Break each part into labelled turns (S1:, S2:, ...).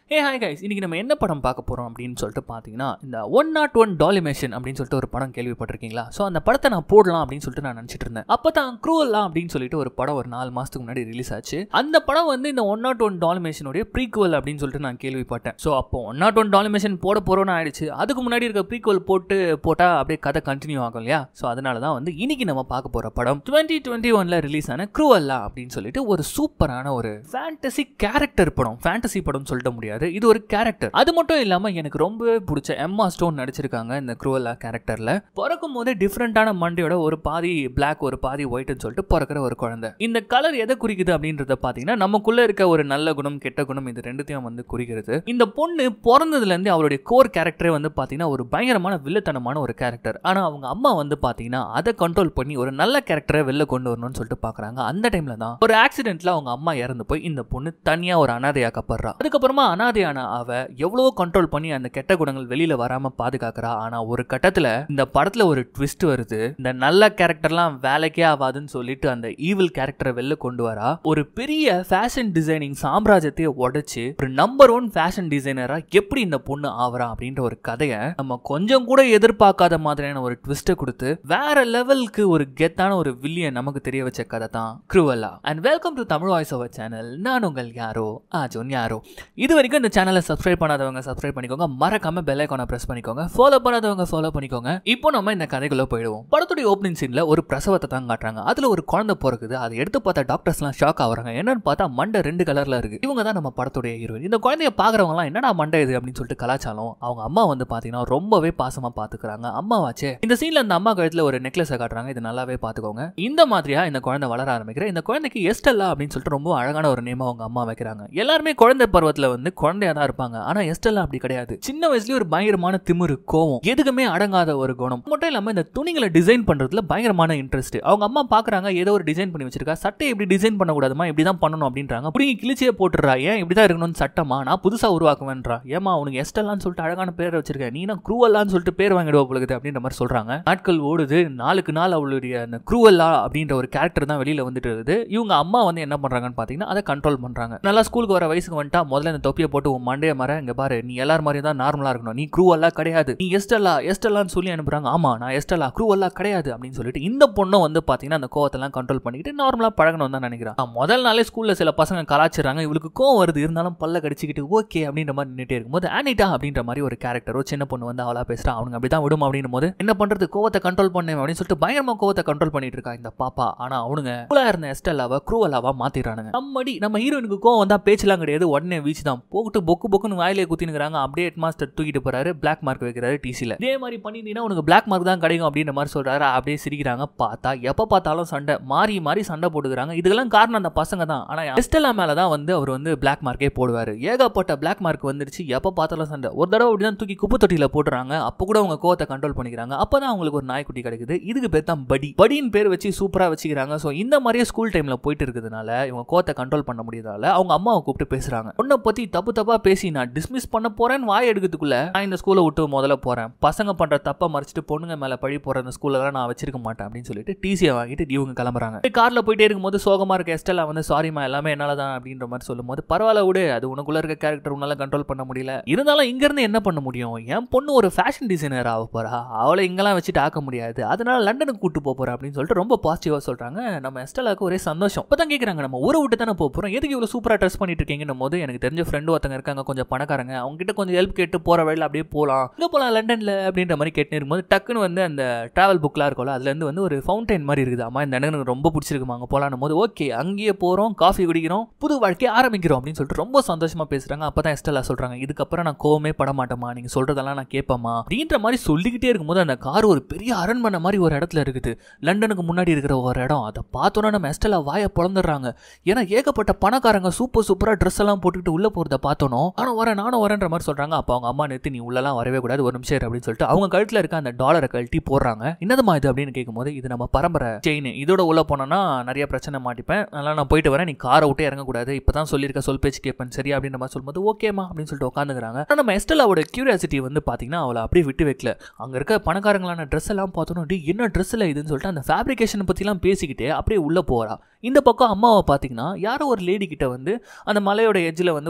S1: ஏ hi guys இன்னைக்கு நம்ம என்ன படம் பார்க்க போகிறோம் அப்படின்னு சொல்லிட்டு பார்த்தீங்கன்னா இந்த ஒன் நாட் ஒன் டாலிமேஷன் அப்படின்னு சொல்லிட்டு ஒரு படம் கேள்விப்பட்டிருக்கீங்களா ஸோ அந்த படத்தை நான் போடலாம் அப்படின்னு சொல்லிட்டு நான் நினச்சிட்டு இருந்தேன் அப்போ தான் க்ரூவல்லாம் அப்படின்னு சொல்லிட்டு ஒரு படம் ஒரு நாலு மாதத்துக்கு முன்னாடி ரிலீஸ் ஆச்சு அந்த படம் வந்து இந்த ஒன் நாட் ஒன் டாலிமேஷனுடைய ப்ரீக்குவல் அப்படின்னு சொல்லிட்டு நான் கேள்விப்பட்டேன் ஸோ அப்போ ஒன் நாட் ஒன் டாலிமேஷன் போட போகிறோன்னு ஆயிடுச்சு அதுக்கு முன்னாடி இருக்க ப்ரீக்குவல் போட்டு போட்டால் அப்படியே கதை கண்டினியூ ஆகும் இல்லையா ஸோ அதனால தான் வந்து இன்னைக்கு நம்ம பார்க்க போகிற படம் டுவெண்ட்டி டுவெண்ட்டி ஒனில் ரிலீஸ் ஆன க்ரூவல்லா அப்படின்னு சொல்லிட்டு ஒரு சூப்பரான ஒரு ஃபேண்டசி கேரக்டர் படம் ஃபேண்டசி படம் சொல்லிட முடியாது இது ஒரு கேரக்டர் அது மட்டும் இல்லாமல் எனக்கு ரொம்பவே பிடிச்ச எம்மா ஸ்டோன் நடிச்சிருக்காங்க இந்த க்ரூவல்லா கேரக்டரில் பிறக்கும் போதே டிஃப்ரெண்டான மண்டையோட ஒரு பாதி பிளாக் ஒரு பாதி ஒயிட்னு சொல்லிட்டு பிறக்கிற ஒரு குழந்தை இந்த கலர் எதை குறிக்குது அப்படின்றத பார்த்தீங்கன்னா நமக்குள்ள இருக்க ஒரு நல்ல குணம் கெட்ட குணம் இது ரெண்டுத்தையும் வந்து குறிக்கிறது இந்த பொண்ணு பிறந்ததுலேருந்து அவளுடைய கோர் கேரக்டரே வந்து பார்த்தீங்கன்னா ஒரு பயங்கரமான வில்லத்தனமான ஒரு கேரக்டர் ஆனால் அவங்க அம்மா வந்து பார்த்தீங்கன்னா அதை கண்ட்ரோல் பண்ணி ஒரு நல்ல கேரக்டரை வெளில கொண்டு வரணும்னு சொல்லிட்டு பார்க்குறாங்க அந்த டைமில் தான் ஒரு ஆக்சிடென்ட்ல அவங்க அம்மா இறந்து போய் இந்த பொண்ணு தனியாக ஒரு அனாதையாக்கப்படுறா அதுக்கப்புறமா அனாதையான அவ எவ்வளவோ கண்ட்ரோல் பண்ணி அந்த கெட்ட குணங்கள் வெளியில வராம பாதுகாக்கிறா ஆனா ஒரு கட்டத்துல இந்த படத்துல ஒரு ட்விஸ்ட் வருது இந்த நல்ல கேரக்டர்லாம் வேலைக்கே ஆகாதுன்னு சொல்லிட்டு அந்த ஈவில் கேரக்டரை வெளில கொண்டு வரா ஒரு பெரிய ஃபேஷன் டிசைனிங் சாம்ராஜ்யத்தையே உடைச்சு ஒரு நம்பர் ஒன் ஃபேஷன் டிசைனரா எப்படி இந்த பொண்ணு ஆவறா அப்படின்ற ஒரு கதையை நம்ம கொஞ்சம் கூட எதிர்பார்க்காத மாதிரியான ஒரு ட்விஸ்ட்டை கொடுத்து வேற லெவலுக்கு ஒரு கெத்தான ஒரு வில்லியன் நமக்கு தெரிய வச்ச கதை தான் Cruella and welcome to Tamil voice over channel நான் உங்கள் யாரோ ஆஜோன் யாரோ இது வரைக்கும் இந்த சேனலை சப்ஸ்கிரைப் பண்ணாதவங்க சப்ஸ்கிரைப் பண்ணிக்கோங்க மறக்காம பெல் ஐக்கானை பிரஸ் பண்ணிக்கோங்க ஃபாலோ பண்ணாதவங்க ஃபாலோ பண்ணிக்கோங்க இப்போ நம்ம இந்த கதைக்குள்ள போயிடுவோம் படத்துடைய ஓப்பனிங் சீன்ல ஒரு பிரசவத்தை தான் காட்டுறாங்க அதுல ஒரு குழந்தை பிறக்குது அதை எடுத்து பார்த்தா டாக்டர்ஸ்லாம் ஷாக் ஆகுறாங்க என்னன்னு பார்த்தா மண்டை ரெண்டு கலர்ல இருக்கு இவங்க தான் நம்ம படத்துடைய ஹீரோயின் இந்த குழந்தைய பாக்குறவங்க எல்லாம் என்னடா மண்டை இது அப்படின்னு சொல்லிட்டு கலாச்சாரம் அவங்க அம்மா வந்து பாத்தீங்கன்னா ரொம்பவே பாசமா பாத்துக்கிறாங்க அம்மாவாச்சே இந்த சீன்ல அந்த அம்மா கழுத்துல ஒரு நெக்லஸை காட்டுறாங்க இது நல்லாவே பாத்துக்கோங்க இந்த மாதிரியா இந்த குழந்தை வளர ஆரம்பிக்கிற இந்த குழந்தைக்கு எஸ்டெல்லா அப்படின்னு சொல்லிட்டு ரொம்ப அழகான ஒரு நேமா அவங்க அம்மா வைக்கிறாங்க எல்லாருமே குழந்தை பருவத்துல வந்து குழந்தையா தான் இருப்பாங்க ஆனா எஸ்டெல்லா அப்படி கிடையாது சின்ன வயசுலயே ஒரு பயங்கரமான திமிரு கோவம் எதுக்குமே அடங்காத ஒரு குணம் மட்டும் இல்லாம இந்த துணிகளை டிசைன் பண்றதுல பயங்கரமான இன்ட்ரெஸ்ட் அவங்க அம்மா பாக்குறாங்க ஏதோ ஒரு டிசைன் பண்ணி வச்சிருக்கா சட்டை எப்படி டிசைன் பண்ணக்கூடாதுமா இப்படி தான் பண்ணணும் அப்படின்றாங்க புடிங்கி கிழிச்சே போட்டுறா ஏன் இப்படி தான் இருக்கணும்னு சட்டமா நான் புதுசா உருவாக்குவேன்றா ஏமா உனக்கு எஸ்டெல்லான்னு சொல்லிட்டு அழகான பேர் வச்சிருக்கேன் நீ நான் க்ரூவல்லான்னு சொல்லிட்டு பேர் வாங்கிடுவா பொழுது அப்படின்ற மாதிரி சொல்றாங்க நாட்கள் ஓடுது நாளுக்கு நாள் அவளுடைய அந்த க்ரூவல்லா அப்படின்ற ஒரு கேரக்டர் தான் வெளியில வந்துட்டு இருக்குது இவங்க அம்மா வந்து என்ன பண்றாங்கன்னு பாத்தீங்கன்னா அதை கண்ட்ரோல் பண்றாங்க நல்லா ஸ்கூலுக்கு வர வயசுக்கு வந்துட்டா முதல்ல இந்த தொப்பியை போட்டு உன் மண்டைய மர இங்க பாரு நீ எல்லார் மாதிரியும் தான் நார்மலா இருக்கணும் நீ க்ரூவல்லா கிடையாது நீ எஸ்டல்லா எஸ்டல்லான்னு சொல்லி அனுப்புறாங்க ஆமா நான் எஸ்டல்லா க்ரூவல்லா கிடையாது அப்படின்னு சொல்லிட்டு இந்த பொண்ணும் வந்து பாத்தீங்கன்னா அந்த கோவத்தெல்லாம் கண்ட்ரோல் பண்ணிக்கிட்டு நார்மலா பழகணும் தான் நினைக்கிறான் நான் முதல் நாளே ஸ்கூல்ல சில பசங்க கலாச்சிடுறாங்க இவளுக்கு கோவம் வருது இருந்தாலும் பல்ல கடிச்சிக்கிட்டு ஓகே அப்படின்ற மாதிரி நின்றுட்டே இருக்கும்போது ஆனிட்டா அப்படின்ற மாதிரி ஒரு கேரக்டரோ சின்ன பொண்ணு வந்து அவளா பேசுறா அவங்க அப்படிதான் விடும் அப்படின்னும் போது என்ன பண்றது கோவத்தை கண்ட்ரோல் பண்ணேன் அப்படின்னு சொல்லிட்டு பயங்கரமா கோவத்தை கண்ட்ரோல் பண்ணிட்டு இருக்கா இந்த பாப்பா ஆனா அவனுங்க கூலா இருந்த எஸ்டல்லாவை க்ரூவலாவா மாத்திடுறானுங்க நம்மடி நம்ம ஹீரோயினுக்கு கோவம் வந்தா பேச்செல்லாம் கிடையாது உடனே வீச்சு தான் போட்டு பொக்கு பொக்குன்னு வாயிலே குத்தினுங்கிறாங்க அப்படியே ஹெட் மாஸ்டர் தூக்கிட்டு போறாரு பிளாக் மார்க் வைக்கிறாரு டிசில இதே மாதிரி பண்ணியிருந்தீங்கன்னா உனக்கு பிளாக் மார்க் தான் கிடைக்கும் அப்படின்ற மாதிரி சொல்றாரு அப்படியே சிரிக்கிறாங்க பார்த்தா எப்ப பார்த்தாலும் சண்டை மாறி மாறி சண்டை போட்டுக்கிறாங்க இதுக்கெல்லாம் காரணம் அந்த பசங்க தான் ஆனா எஸ்டெல்லா மேல தான் வந்து அவர் வந்து பிளாக் மார்க்கே போடுவாரு ஏகப்பட்ட பிளாக் மார்க் வந்துருச்சு எப்ப பார்த்தாலும் சண்டை ஒரு தடவை அப்படிதான் தூக்கி குப்பை தொட்டியில போட்டுறாங்க அப்போ கூட அவங்க கோவத்தை கண்ட்ரோல் பண்ணிக்கிறாங்க அப்பதான் அவங்களுக்கு ஒரு நாய்க்குட்டி கிடைக்குது இதுக்கு பேர் தான் படி படின்னு பேர் வச்சு சூப்பரா வச்சுக்கிறாங்க ஸோ இந்த மாதிரியே ஸ்கூல் டைம்ல போயிட்டு இருக்கிறதுனால இவங்க கோவத்தை கண்ட்ரோல் பண்ண முடியாதால அவங்க அம்மாவை கூப்பிட்டு பேசுறாங்க உன்னை பத்தி தப்பு தப்பா பேசி நான் டிஸ்மிஸ் பண்ண போறேன்னு வாய் எடுக்கிறதுக்குள்ள நான் இந்த ஸ்கூலை விட்டு முதல்ல போறேன் பசங்க பண்ற தப்பை மறைச்சிட்டு பொண்ணுங்க மேல பழி போற அந்த ஸ்கூல்ல நான் வச்சிருக்க மாட்டேன் அப்படின்னு சொல்லிட்டு டிசியை வாங்கிட்டு இவங்க கிளம்புறாங்க கார்ல போயிட்டே இருக்கும்போது சோகமா இருக்க எஸ்டெல்லா வந்து சாரிமா எல்லாமே என்னால தான் அப்படின்ற மாதிரி சொல்லும்போது பரவாயில்ல விடு அது உனக்குள்ள இருக்க கேரக்டர் உன்னால கண்ட்ரோல் பண்ண முடியல இருந்தாலும் இங்க இருந்து என்ன பண்ண முடியும் என் பொண்ணு ஒரு ஃபேஷன் டிசைனர் ஆக போறா அவளை இங்கெல்லாம் வச்சுட்டு ஆக்க முடியாது அதனால லண்டனுக்கு கூட்டு போக போறா அப்படின்னு சொல்லிட்டு ரொம்ப பாசிட்டிவா சொல்றாங்க நம்ம எஸ்டெல்லாக்கு ஒரே சந்தோஷம் இப்பதான் கேக்குறாங்க நம்ம ஊரை விட்டு தானே போக போறோம் எதுக்கு இவ்வளவு சூப்பரா ட்ரெஸ் பண்ணிட்டு இருக்கீங்கன்னும் போது எனக்கு தெரிஞ்ச ஃப்ரெண்டு ஒருத்தங்க இருக்காங்க கொஞ்சம் பணக்காரங்க அவங்க கிட்ட கொஞ்சம் ஹெல்ப் கேட்டு போற வழியில் அப்படியே போகலாம் இங்கே போகலாம் லண்டன்ல அப்படின்ற மாதிரி கேட்டு இருக்கும்போது டக்குன்னு வந்து அந்த டிராவல் புக்லாம் இருக்கும்ல அதுல இருந்து வந்து ஒரு ஃபவுண்டைன் மாதிரி இருக்குது அம்மா இந்த இடம் எனக்கு ரொம்ப பிடிச்சிருக்குமா அங்கே போகலான்னு போது ஓகே அங்கேயே போறோம் காஃபி குடிக்கிறோம் புது வாழ்க்கையை ஆரம்பிக்கிறோம் அப்படின்னு சொல்லிட்டு ரொம்ப சந்தோஷமா பேசுறாங்க அப்பதான் எஸ்டெல்லா சொல்றாங்க இதுக்கப்புறம் நான் கோவமே பட மாட்டேமா நீங்க சொல்றதெல்லாம் நான் கேட்பேமா அப்படின்ற மாதிரி சொல்லிக்கிட்டே இருக்கும்போது அந்த கார் ஒரு பெரிய அரண்மனை மாதிரி ஒரு இடத்துல இருக்குது லண்டனுக்கு முன்னாடி இருக்கிற ஒரு இடம் அதை பார்த்தோன்னா நம்ம எஸ்டெல்லா வாயை பிளந்துடுறாங்க ஏன்னா ஏகப்பட்ட பணக்காரங்க சூப்பர் சூப்பரா ட்ரெஸ் எல்லாம் போட்டுக்கிட்டு உள்ள போறத பார்த்தோனோ ஆனா வரேன் நானும் வரேன்ற மாதிரி சொல்றாங்க அப்போ அவங்க அம்மா நேத்து நீ உள்ளலாம் வரவே கூடாது ஒரு நிமிஷம் இரு அப்படின்னு சொல்லிட்டு அவங்க கழுத்துல இருக்க அந்த டாலரை கழட்டி போடுறாங்க என்னதுமா இது அப்படின்னு கேட்கும்போது இது நம்ம பரம்பரை செயின் இதோட உள்ள போனோம்னா நிறைய பிரச்சனை மாட்டிப்பேன் அதனால நான் போயிட்டு வரேன் நீ காரை விட்டு இறங்கக்கூடாது இப்பதான் சொல்லியிருக்க சொல் பேச்சு கேட்பேன் சரியா அப்படின்ற மாதிரி சொல்லும்போது ஓகேமா அப்படின்னு சொல்லிட்டு உட்காந்துக்கிறாங்க ஆனா நம்ம எஸ்டலாவோட கியூரியாசிட்டி வந்து பாத்தீங்கன்னா அவளை அப்படியே விட்டு வைக்கல அங்க இருக்க பணக்காரங்களான ட்ரெஸ் எல்லாம் பார்த்தோன்னா "டேய், என்ன ட்ரெஸ் இல்லை இதுன்னு சொல்லிட்டு அந்த ஃபேப்ரிகேஷன் பத்திலாம் பேசிக்கிட்டே அப்படியே உள்ள போறா இந்த பக்கம் அம்மாவை பார்த்தீங்கன்னா யாரோ ஒரு லேடி கிட்ட வந்து அந்த மலையோட எட்ஜில் வந்து ஒரு பார்க் மாதிரி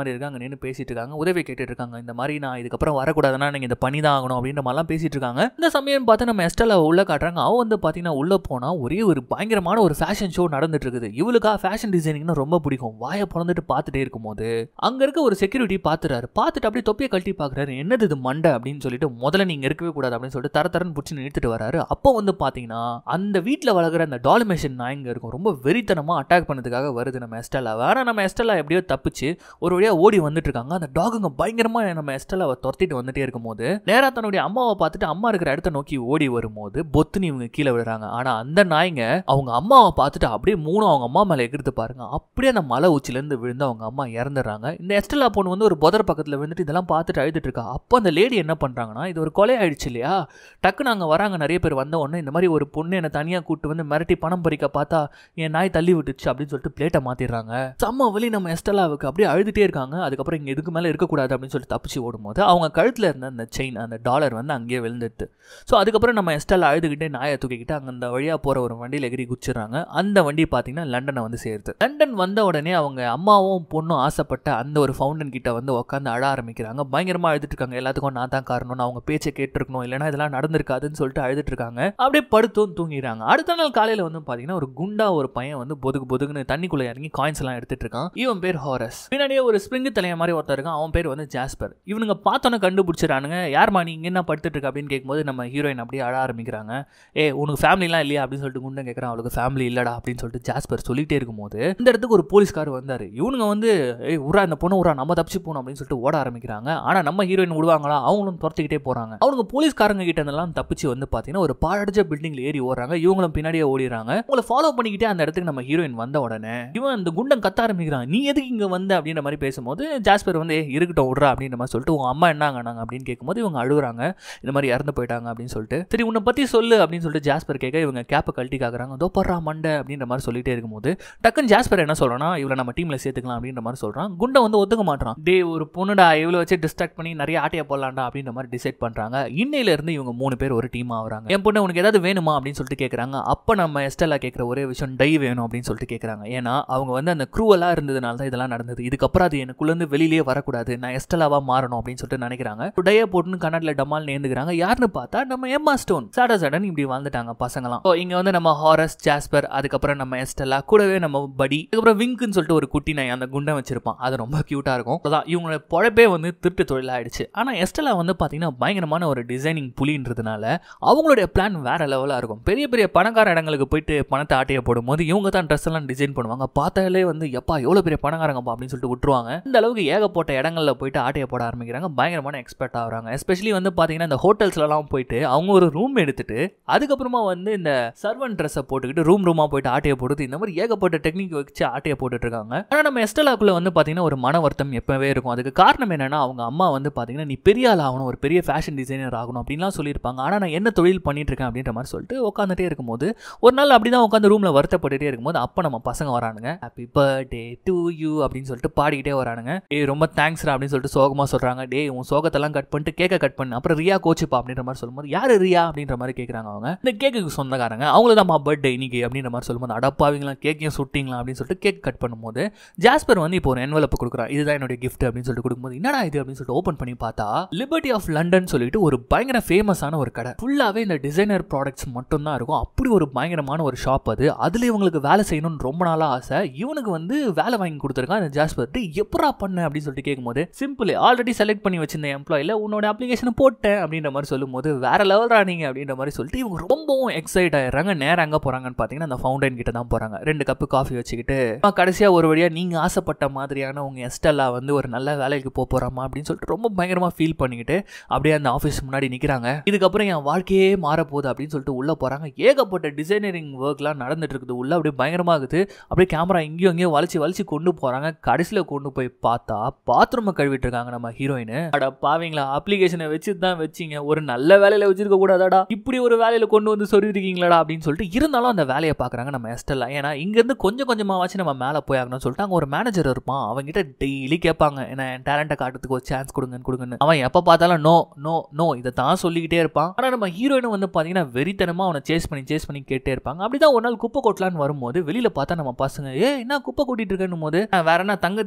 S1: மாதிரி இருக்கு அங்கே நின்று பேசிட்டு இருக்காங்க உதவி கேட்டுட்டு இருக்காங்க இந்த மாதிரி நான் இதுக்கப்புறம் வரக்கூடாதுன்னா நீங்கள் இதை பண்ணி தான் ஆகணும் அப்படின்ற மாதிரிலாம் பேசிட்டு இருக்காங்க இந்த சமயம் பார்த்து நம்ம எஸ்டலா உள்ள காட்டுறாங்க அவ வந்து பார்த்தீங்கன்னா உள்ள போனா ஒரே ஒரு பயங்கரமான ஒரு ஃபேஷன் ஷோ நடந்துட்டு இருக்குது இவளுக்கா ஃபேஷன் டிசைனிங்னா ரொம்ப பிடிக்கும் வாயை பிறந்துட்டு பார்த்துட்டே இருக்கும்போது அங்க இருக்க ஒரு செக்யூரிட்டி பார்த்துறாரு பார்த்துட்டு அப்படியே தொப்பியை கழட்டி பார்க்குறாரு என்னது இது மண்டை அப்படின்னு சொல்லிட்டு முதல்ல நீங்க இருக்கவே கூடாது அப்படின்னு சொல்லிட்டு தர தரன்னு பிடிச்சி நிறுத்திட்டு வராரு அப்போ வந்து பார்த்தீங்கன்னா அந்த வீட்டில் வளர்க்குற அந்த டாலிமேஷன் நாய்ங்க இருக்கும் ரொம்ப வெறித்தனமாக அட்டாக் பண்ணதுக்காக வருது நம்ம எஸ்டலாவை ஆனால் நம்ம எஸ்டலா எப்படியோ தப்பிச்சு ஒரு வழியாக ஓடி வந்துட்டு இருக்காங்க அந்த டாகுங்க பயங்கரமாக நம்ம எஸ்டலாவை துரத்திட்டு வந்துட்டே இருக்கும்போது நேராக தன்னுடைய அம்மாவை பார்த்துட்டு அம்மா இருக்கிற இடத்த நோக்கி ஓடி வரும்போது பொத்துன்னு இவங்க கீழே விழுறாங்க ஆனால் அந்த நாய்ங்க அவங்க அம்மாவை பார்த்துட்டு அப்படியே மூணு அவங்க அம்மா மேலே எகிர்த்து பாருங்க அப்படியே அந்த மலை உச்சிலேருந்து விழுந்து அவங்க அம்மா இறந்துடுறாங்க இந்த எஸ்டலா பொண்ணு வந்து ஒரு புதர் பக்கத்தில் விழுந்துட்டு இதெல்லாம் பார்த்துட்டு அழுதுட்டு இருக்கா அப்போ அந்த லேடி என்ன பண்ணுறாங்கன்னா இது ஒரு கொலை ஆயிடுச்சு இல்லையா டக்குன்னு அங்கே வராங்க நிறைய பேர் வந்த உடனே இந்த மாதிரி ஒரு பொண்ணு என்னை தனியாக கூட்டு வந்து மிரட்டி பணம் பறிக்க பார்த்தா என் நாய் தள்ளி விட்டுச்சு அப்படின்னு சொல்லிட்டு பிளேட்டை மாற்றிடுறாங்க செம்ம வழி நம்ம எஸ்டலாவுக்கு அப்படியே அழுதுட்டே இருக்காங்க அதுக்கப்புறம் இங்கே இதுக்கு மேலே இருக்கக்கூடாது அப்படின்னு சொல்லிட்டு தப்பிச்சு ஓடும்போது அவங்க கழுத்தில் இருந்த அந்த செயின் அந்த டாலர் வந்து அங்கேயே விழுந்துடுது ஸோ அதுக்கப்புறம் நம்ம எஸ்டலா அழுதுகிட்டே நாயை தூக்கிக்கிட்டு அங்கே அந்த வழியாக போகிற ஒரு வண்டியில் எகிரி குச்சிடுறாங்க அந்த வண்டி பார்த்தீங்கன்னா லண்டனை வந்து சேருது லண்டன் வந்த உடனே அவங்க அம்மாவும் பொண்ணும் ஆசைப்பட்ட அந்த ஒரு ஃபவுண்டன் கிட்ட வந்து உட்காந்து அழ ஆரம்பிக்கிறாங்க பயங்கரமாக அழுதுட்டு இருக்காங்க எல்லாத்துக்கும் நான் தான் காரணம்னு அவங்க பேச்சை கேட்டிருக்கணும் இல்லைனா இதெல்லாம் நடந்திருக்காதுன்னு சொல்லிட்டு அழுதுட்டு இருக்காங்க அப்படியே படுத்தும் தூங்கிடுறாங்க அடுத்த நாள் காலையில் வந்து பார்த்தீங்கன்னா ஒரு குண்டா ஒரு பையன் வந்து பொதுக்கு பொதுக்குன்னு தண்ணிக்குள்ளே இறங்கி காயின்ஸ் எல்லாம் எடுத்துட்டு இருக்கான் இவன் பேர் ஹாரஸ் பின்னாடியே ஒரு ஸ்ப்ரிங் தலைய மாதிரி ஒருத்தர் இருக்கான் அவன் பேர் வந்து ஜாஸ்பர் இவனுங்க பார்த்தோன்னே கண்டுபிடிச்சிடானுங்க யார்மா நீ இங்க என்ன படுத்துட்டு இருக்க அப்படின்னு கேட்கும்போது நம்ம ஹீரோயின் அப்படியே அழ ஆரம்பிக்கிறாங்க ஏ உனக்கு ஃபேமிலிலாம் இல்லையா அப்படின்னு சொல்லிட்டு குண்டன் கேட்குறான் அவளுக்கு ஃபேமிலி இல்லடா அப்படின்னு சொல்லிட்டு ஜாஸ்பர் சொல்லிட்டே இருக்கும்போது இந்த இடத்துக்கு ஒரு போலீஸ்கார் வந்தார் இவனுங்க வந்து ஏய் உரா இந்த பொண்ணு உரா நம்ம தப்பிச்சு போகணும் அப்படின்னு சொல்லிட்டு ஓட ஆரம்பிக்கிறாங்க ஆனால் நம்ம ஹீரோயின் விடுவாங்களா அவங்களும் துரத்திக்கிட்டே போகிறாங்க அவனுங்க போலீஸ்காரங்க கிட்ட இருந்தெல்லாம் தப்பிச்சு வந்து பார்த்தீங்கன்னா ஒரு பாழடைஞ்ச பில்டிங்ல ஏறி ஓடுறாங்க இவங்களும் பின்னாடியே ஓடிறாங்க உங்களை ஃபாலோ பண்ணிக்கிட்டே அந்த இடத்துக்கு நம்ம ஹீரோயின் வந்த உடனே இவன் அந்த குண்டன் கத்த ஆரம்பிக்கிறான் நீ எதுக்கு இங்கே வந்த அப்படின்ற மாதிரி பேசும்போது ஜாஸ்பர் வந்து "ஏய், இருக்கட்டும் விட்றா அப்படின்ற மாதிரி சொல்லிட்டு உங்க அம்மா என்னங்க நாங்க அப்படின்னு கேட்கும்போது இவங்க அழுகுறாங்க இந்த மாதிரி இறந்து போயிட்டாங்க அப்படின்னு சொல்லிட்டு சரி உன்னை பற்றி சொல்லு அப்படின்னு சொல்லிட்டு ஜாஸ்பர் கேட்க இவங்க கேப்பை கழட்டி காக்குறாங்க தோ படுறா மண்டை அப்படின்ற மாதிரி சொல்லிட்டே இருக்கும்போது டக்குன்னு ஜாஸ்பர் என்ன சொல்றான்னா இவளை நம்ம டீம்ல சேர்த்துக்கலாம் அப்படின்ற மாதிரி சொல்றான் குண்டை வந்து ஒத்துக்க மாட்டான் டே ஒரு பொண்ணுடா இவ்வளோ வச்சு டிஸ்ட்ராக்ட் பண்ணி நிறைய ஆட்டையை போடலாம்டா அப்படின்ற மாதிரி டிசைட் பண்றாங்க இன்னையில இருந்து இவங்க மூணு பேர் ஒரு டீம் ஆகுறாங்க என் பொண்ணு உனக்கு ஏதாவது வேணுமா அப்படின்னு சொல்லிட்டு கேட்குறாங்க அப்போ நம்ம எஸ்டெல்லா கேட்குற ஒரே விஷயம் டை வேணும் அப்படின்னு சொல்லிட்டு கேட்குறாங்க ஏன்னா அவங்க வந்து அந்த க்ரூவலாக இருந்ததுனால தான் இதெல்லாம் நடந்தது இதுக்கப்புறம் அது எனக்குள்ளேருந்து வெளியிலேயே வரக்கூடாது நான் எஸ்டெல்லாவா மாறணும் அப்படின்னு சொல்லிட்டு நினைக்கிறாங்க டையை போட்டுன்னு கண்ணாடியில் டமால் நேர்ந்துக்கிறாங்க யாருன்னு பார்த்தா நம்ம எம்மா ஸ்டோன் சட சடன் இப்படி வாழ்ந்துட்டாங்க பசங்களாம் ஸோ இங்கே வந்து நம்ம ஹாரஸ் ஜாஸ்பர் அதுக்கப்புறம் நம்ம எஸ்டெல்லா கூடவே நம்ம படி அதுக்கப்புறம் விங்க்னு சொல்லிட்டு ஒரு குட்டி நாய் அந்த குண்டை வச்சிருப்பான் அது ரொம்ப க்யூட்டாக இருக்கும் அதான் இவங்களோட பொழப்பே வந்து திருட்டு தொழிலாயிடுச்சு ஆனால் எஸ்டெல்லா வந்து பார்த்தீங்கன்னா பயங்கரமான ஒரு டிசைனிங் புலின்றதுனால அவங்களுடைய பிளான் வேற லெவலாக இருக்கும் பெரிய பெரிய பணக்கார இடங்களுக்கு போயிட்டு பணத்தை ஆட்டைய போடும்போது இவங்க தான் ட்ரெஸ் எல்லாம் டிசைன் பண்ணுவாங்க பார்த்தாலே வந்து எப்பா எவ்வளோ பெரிய பணக்காரங்கப்பா அப்படின்னு சொல்லிட்டு விட்டுருவாங்க இந்த அளவுக்கு ஏகப்பட்ட இடங்கள்ல போயிட்டு ஆட்டைய போட ஆரம்பிக்கிறாங்க பயங்கரமான எக்ஸ்பர்ட் ஆகுறாங்க எஸ்பெஷலி வந்து பார்த்தீங்கன்னா இந்த ஹோட்டல்ஸ்லலாம் போயிட்டு அவங்க ஒரு ரூம் எடுத்துட்டு அதுக்கப்புறமா வந்து இந்த சர்வன் ட்ரெஸ்ஸை போட்டுக்கிட்டு ரூம் ரூமாக போயிட்டு ஆட்டையை போடுறது இந்த மாதிரி ஏகப்பட்ட டெக்னிக் வச்சு ஆட்டையை போட்டுட்டு இருக்காங்க ஆனால் நம்ம எஸ்டலாக்குள்ள வந்து பார்த்தீங்கன்னா ஒரு மன வருத்தம் எப்பவே இருக்கும் அதுக்கு காரணம் என்னன்னா அவங்க அம்மா வந்து பார்த்தீங்கன்னா நீ பெரிய ஆள் ஆகணும் ஒரு பெரிய ஃபேஷன் டிசைனர் ஆகணும் அப்படின்லாம் சொல்லியிருப்பாங்க ஆனால் நான் என்ன தொழில் பண்ணிட்டு இருக்கேன் அப்படின்ற மாதிரி சொல்லிட்டு உட்காந்துட்டே இருக்கும்போது ஒரு நாள் அப்படி தான் உட்காந்து ரூமில் வருத்தப்பட்டுட்டே இருக்கும்போது அப்போ நம்ம பசங்க வரானுங்க ஹாப்பி பர்த்டே டு யூ அப்படின்னு சொல்லிட்டு பாடிக்கிட்டே வரானுங்க ஏய் ரொம்ப தேங்க்ஸ்ரா அப்படின்னு சொல்லிட்டு சோகமாக சொல்கிறாங்க டேய் உன் சோகத்தெல்லாம் கட் பண்ணிட்டு கேக்கை கட் பண்ணு அப்புறம் ரியா கோச்சுப்பா அப்படின்ற மாதிரி சொல்லும்போது யார் ரியா அப்படின்ற மாதிரி கேட்குறாங்க அவங்க இந்த கேக்குக்கு சொந்தக்காரங்க அவங்கள தான் பர்த்டே இன்னைக்கு அப்படின்ற மாதிரி சொல்லும்போது அடப்பாவீங்களா கேக்கையும் சுட்டிங்களா அப்படின்னு சொல்லிட்டு கேக் கட் பண்ணும்போது ஜாஸ்பர் வந்து இப்போ ஒரு என்வலப் கொடுக்குறான் இதுதான் என்னுடைய கிஃப்ட் அப்படின்னு சொல்லிட்டு கொடுக்கும்போது என்னடா இது அப்படின்னு சொல்லிட்டு ஓப்பன் பண்ணி பார்த்தா லிபர்ட்டி ஆஃப் லண்டன் சொல்லிட்டு ஒரு பயங்கர ஃபேமஸான ஒரு கடை ஃபுல்லாகவே இந்த டிசைனர் ப்ராடக்ட்ஸ் மட்டும்தான் இருக்கும் அப்படி ஒரு பயங்கரமான ஒரு ஷாப் அது அதில் இவங்களுக்கு வேலை செய்யணும்னு ரொம்ப நாளாக ஆசை இவனுக்கு வந்து வேலை வாங்கி கொடுத்துருக்கான் அந்த ஜாஸ்பர் டேய் எப்படா பண்ண அப்படின்னு சொல்லிட்டு கேட்கும்போது சிம்பிள் ஆல்ரெடி செலக்ட் பண்ணி வச்சிருந்த எம்ப்ளாயில உன்னோட அப்ளிகேஷனை போட்டேன் அப்படின்ற மாதிரி சொல்லும்போது வேற லெவலா நீங்க அப்படின்ற மாதிரி சொல்லிட்டு இவங்க ரொம்பவும் எக்ஸைட் ஆயிடுறாங்க நேரம் எங்கே போறாங்கன்னு பார்த்தீங்கன்னா அந்த ஃபவுண்டன் கிட்ட தான் போறாங்க ரெண்டு கப்பு காஃபி வச்சுக்கிட்டு அப்புறமா கடைசியா ஒரு வழியா நீங்க ஆசைப்பட்ட மாதிரியான உங்க எஸ்டெல்லா வந்து ஒரு நல்ல வேலைக்கு போக போறாமா அப்படின்னு சொல்லிட்டு ரொம்ப பயங்கரமா ஃபீல் பண்ணிக்கிட்டு அப்படியே அந்த ஆஃபீஸ் முன்னாடி நிற்கிறாங்க இதுக்கப்புறம் என் வாழ்க்கையே மாறப்போகுது அப்படின்னு சொல்லிட்டு உள்ளே போகிறாங்க ஏகப்பட்ட டிசைனரிங் ஒர்க்லாம் நடந்துட்டு இருக்குது உள்ள அப்படியே பயங்கரமாக இருக்குது அப்படியே கேமரா இங்கேயும் அங்கேயும் வலிச்சு வலிச்சு கொண்டு போகிறாங்க கடைசியில் கொண்டு போய் பார்த்தா பாத்ரூமை கழுவிட்டு இருக்காங்க நம்ம ஹீரோயின் அட பாவீங்களா அப்ளிகேஷனை வச்சு தான் வச்சிங்க ஒரு நல்ல வேலையில் வச்சிருக்க கூடாதாடா இப்படி ஒரு வேலையில் கொண்டு வந்து சொல்லியிருக்கீங்களாடா அப்படின்னு சொல்லிட்டு இருந்தாலும் அந்த வேலையை பார்க்குறாங்க நம்ம எஸ்டெல்லாம் ஏன்னா இங்கேருந்து கொஞ்சம் கொஞ்சமாக வச்சு நம்ம மேலே போய் ஆகணும்னு சொல்லிட்டு அங்கே ஒரு மேனேஜர் இருப்பான் அவங்ககிட்ட டெய்லி கேட்பாங்க என்ன என் டேலண்ட்டை காட்டுறதுக்கு ஒரு சான்ஸ் கொடுங்கன்னு கொடுங்கன்னு அவன் எப்போ பார்த்தாலும் நோ நோ நோ இதை தான் சொல்லிக்கிட்டே இருப்பான் ஆனால் நம்ம ஹீரோயினும் வந்து பார்த்தீங்கன்னா வெறித்தனமாக அவனை சேஸ் பண்ணி சேஸ் பண்ணி கேட்டே இருப்பாங்க அப்படிதான் ஒரு நாள் குப்பை கொட்டலான்னு வரும்போது வெளியில் பார்த்தா நம்ம பசங்க ஏ என்ன குப்பை கொட்டிட்டு இருக்கேன்னு போது "நான் வேற என்ன தங்கத்தியா கொட்டுவாங்க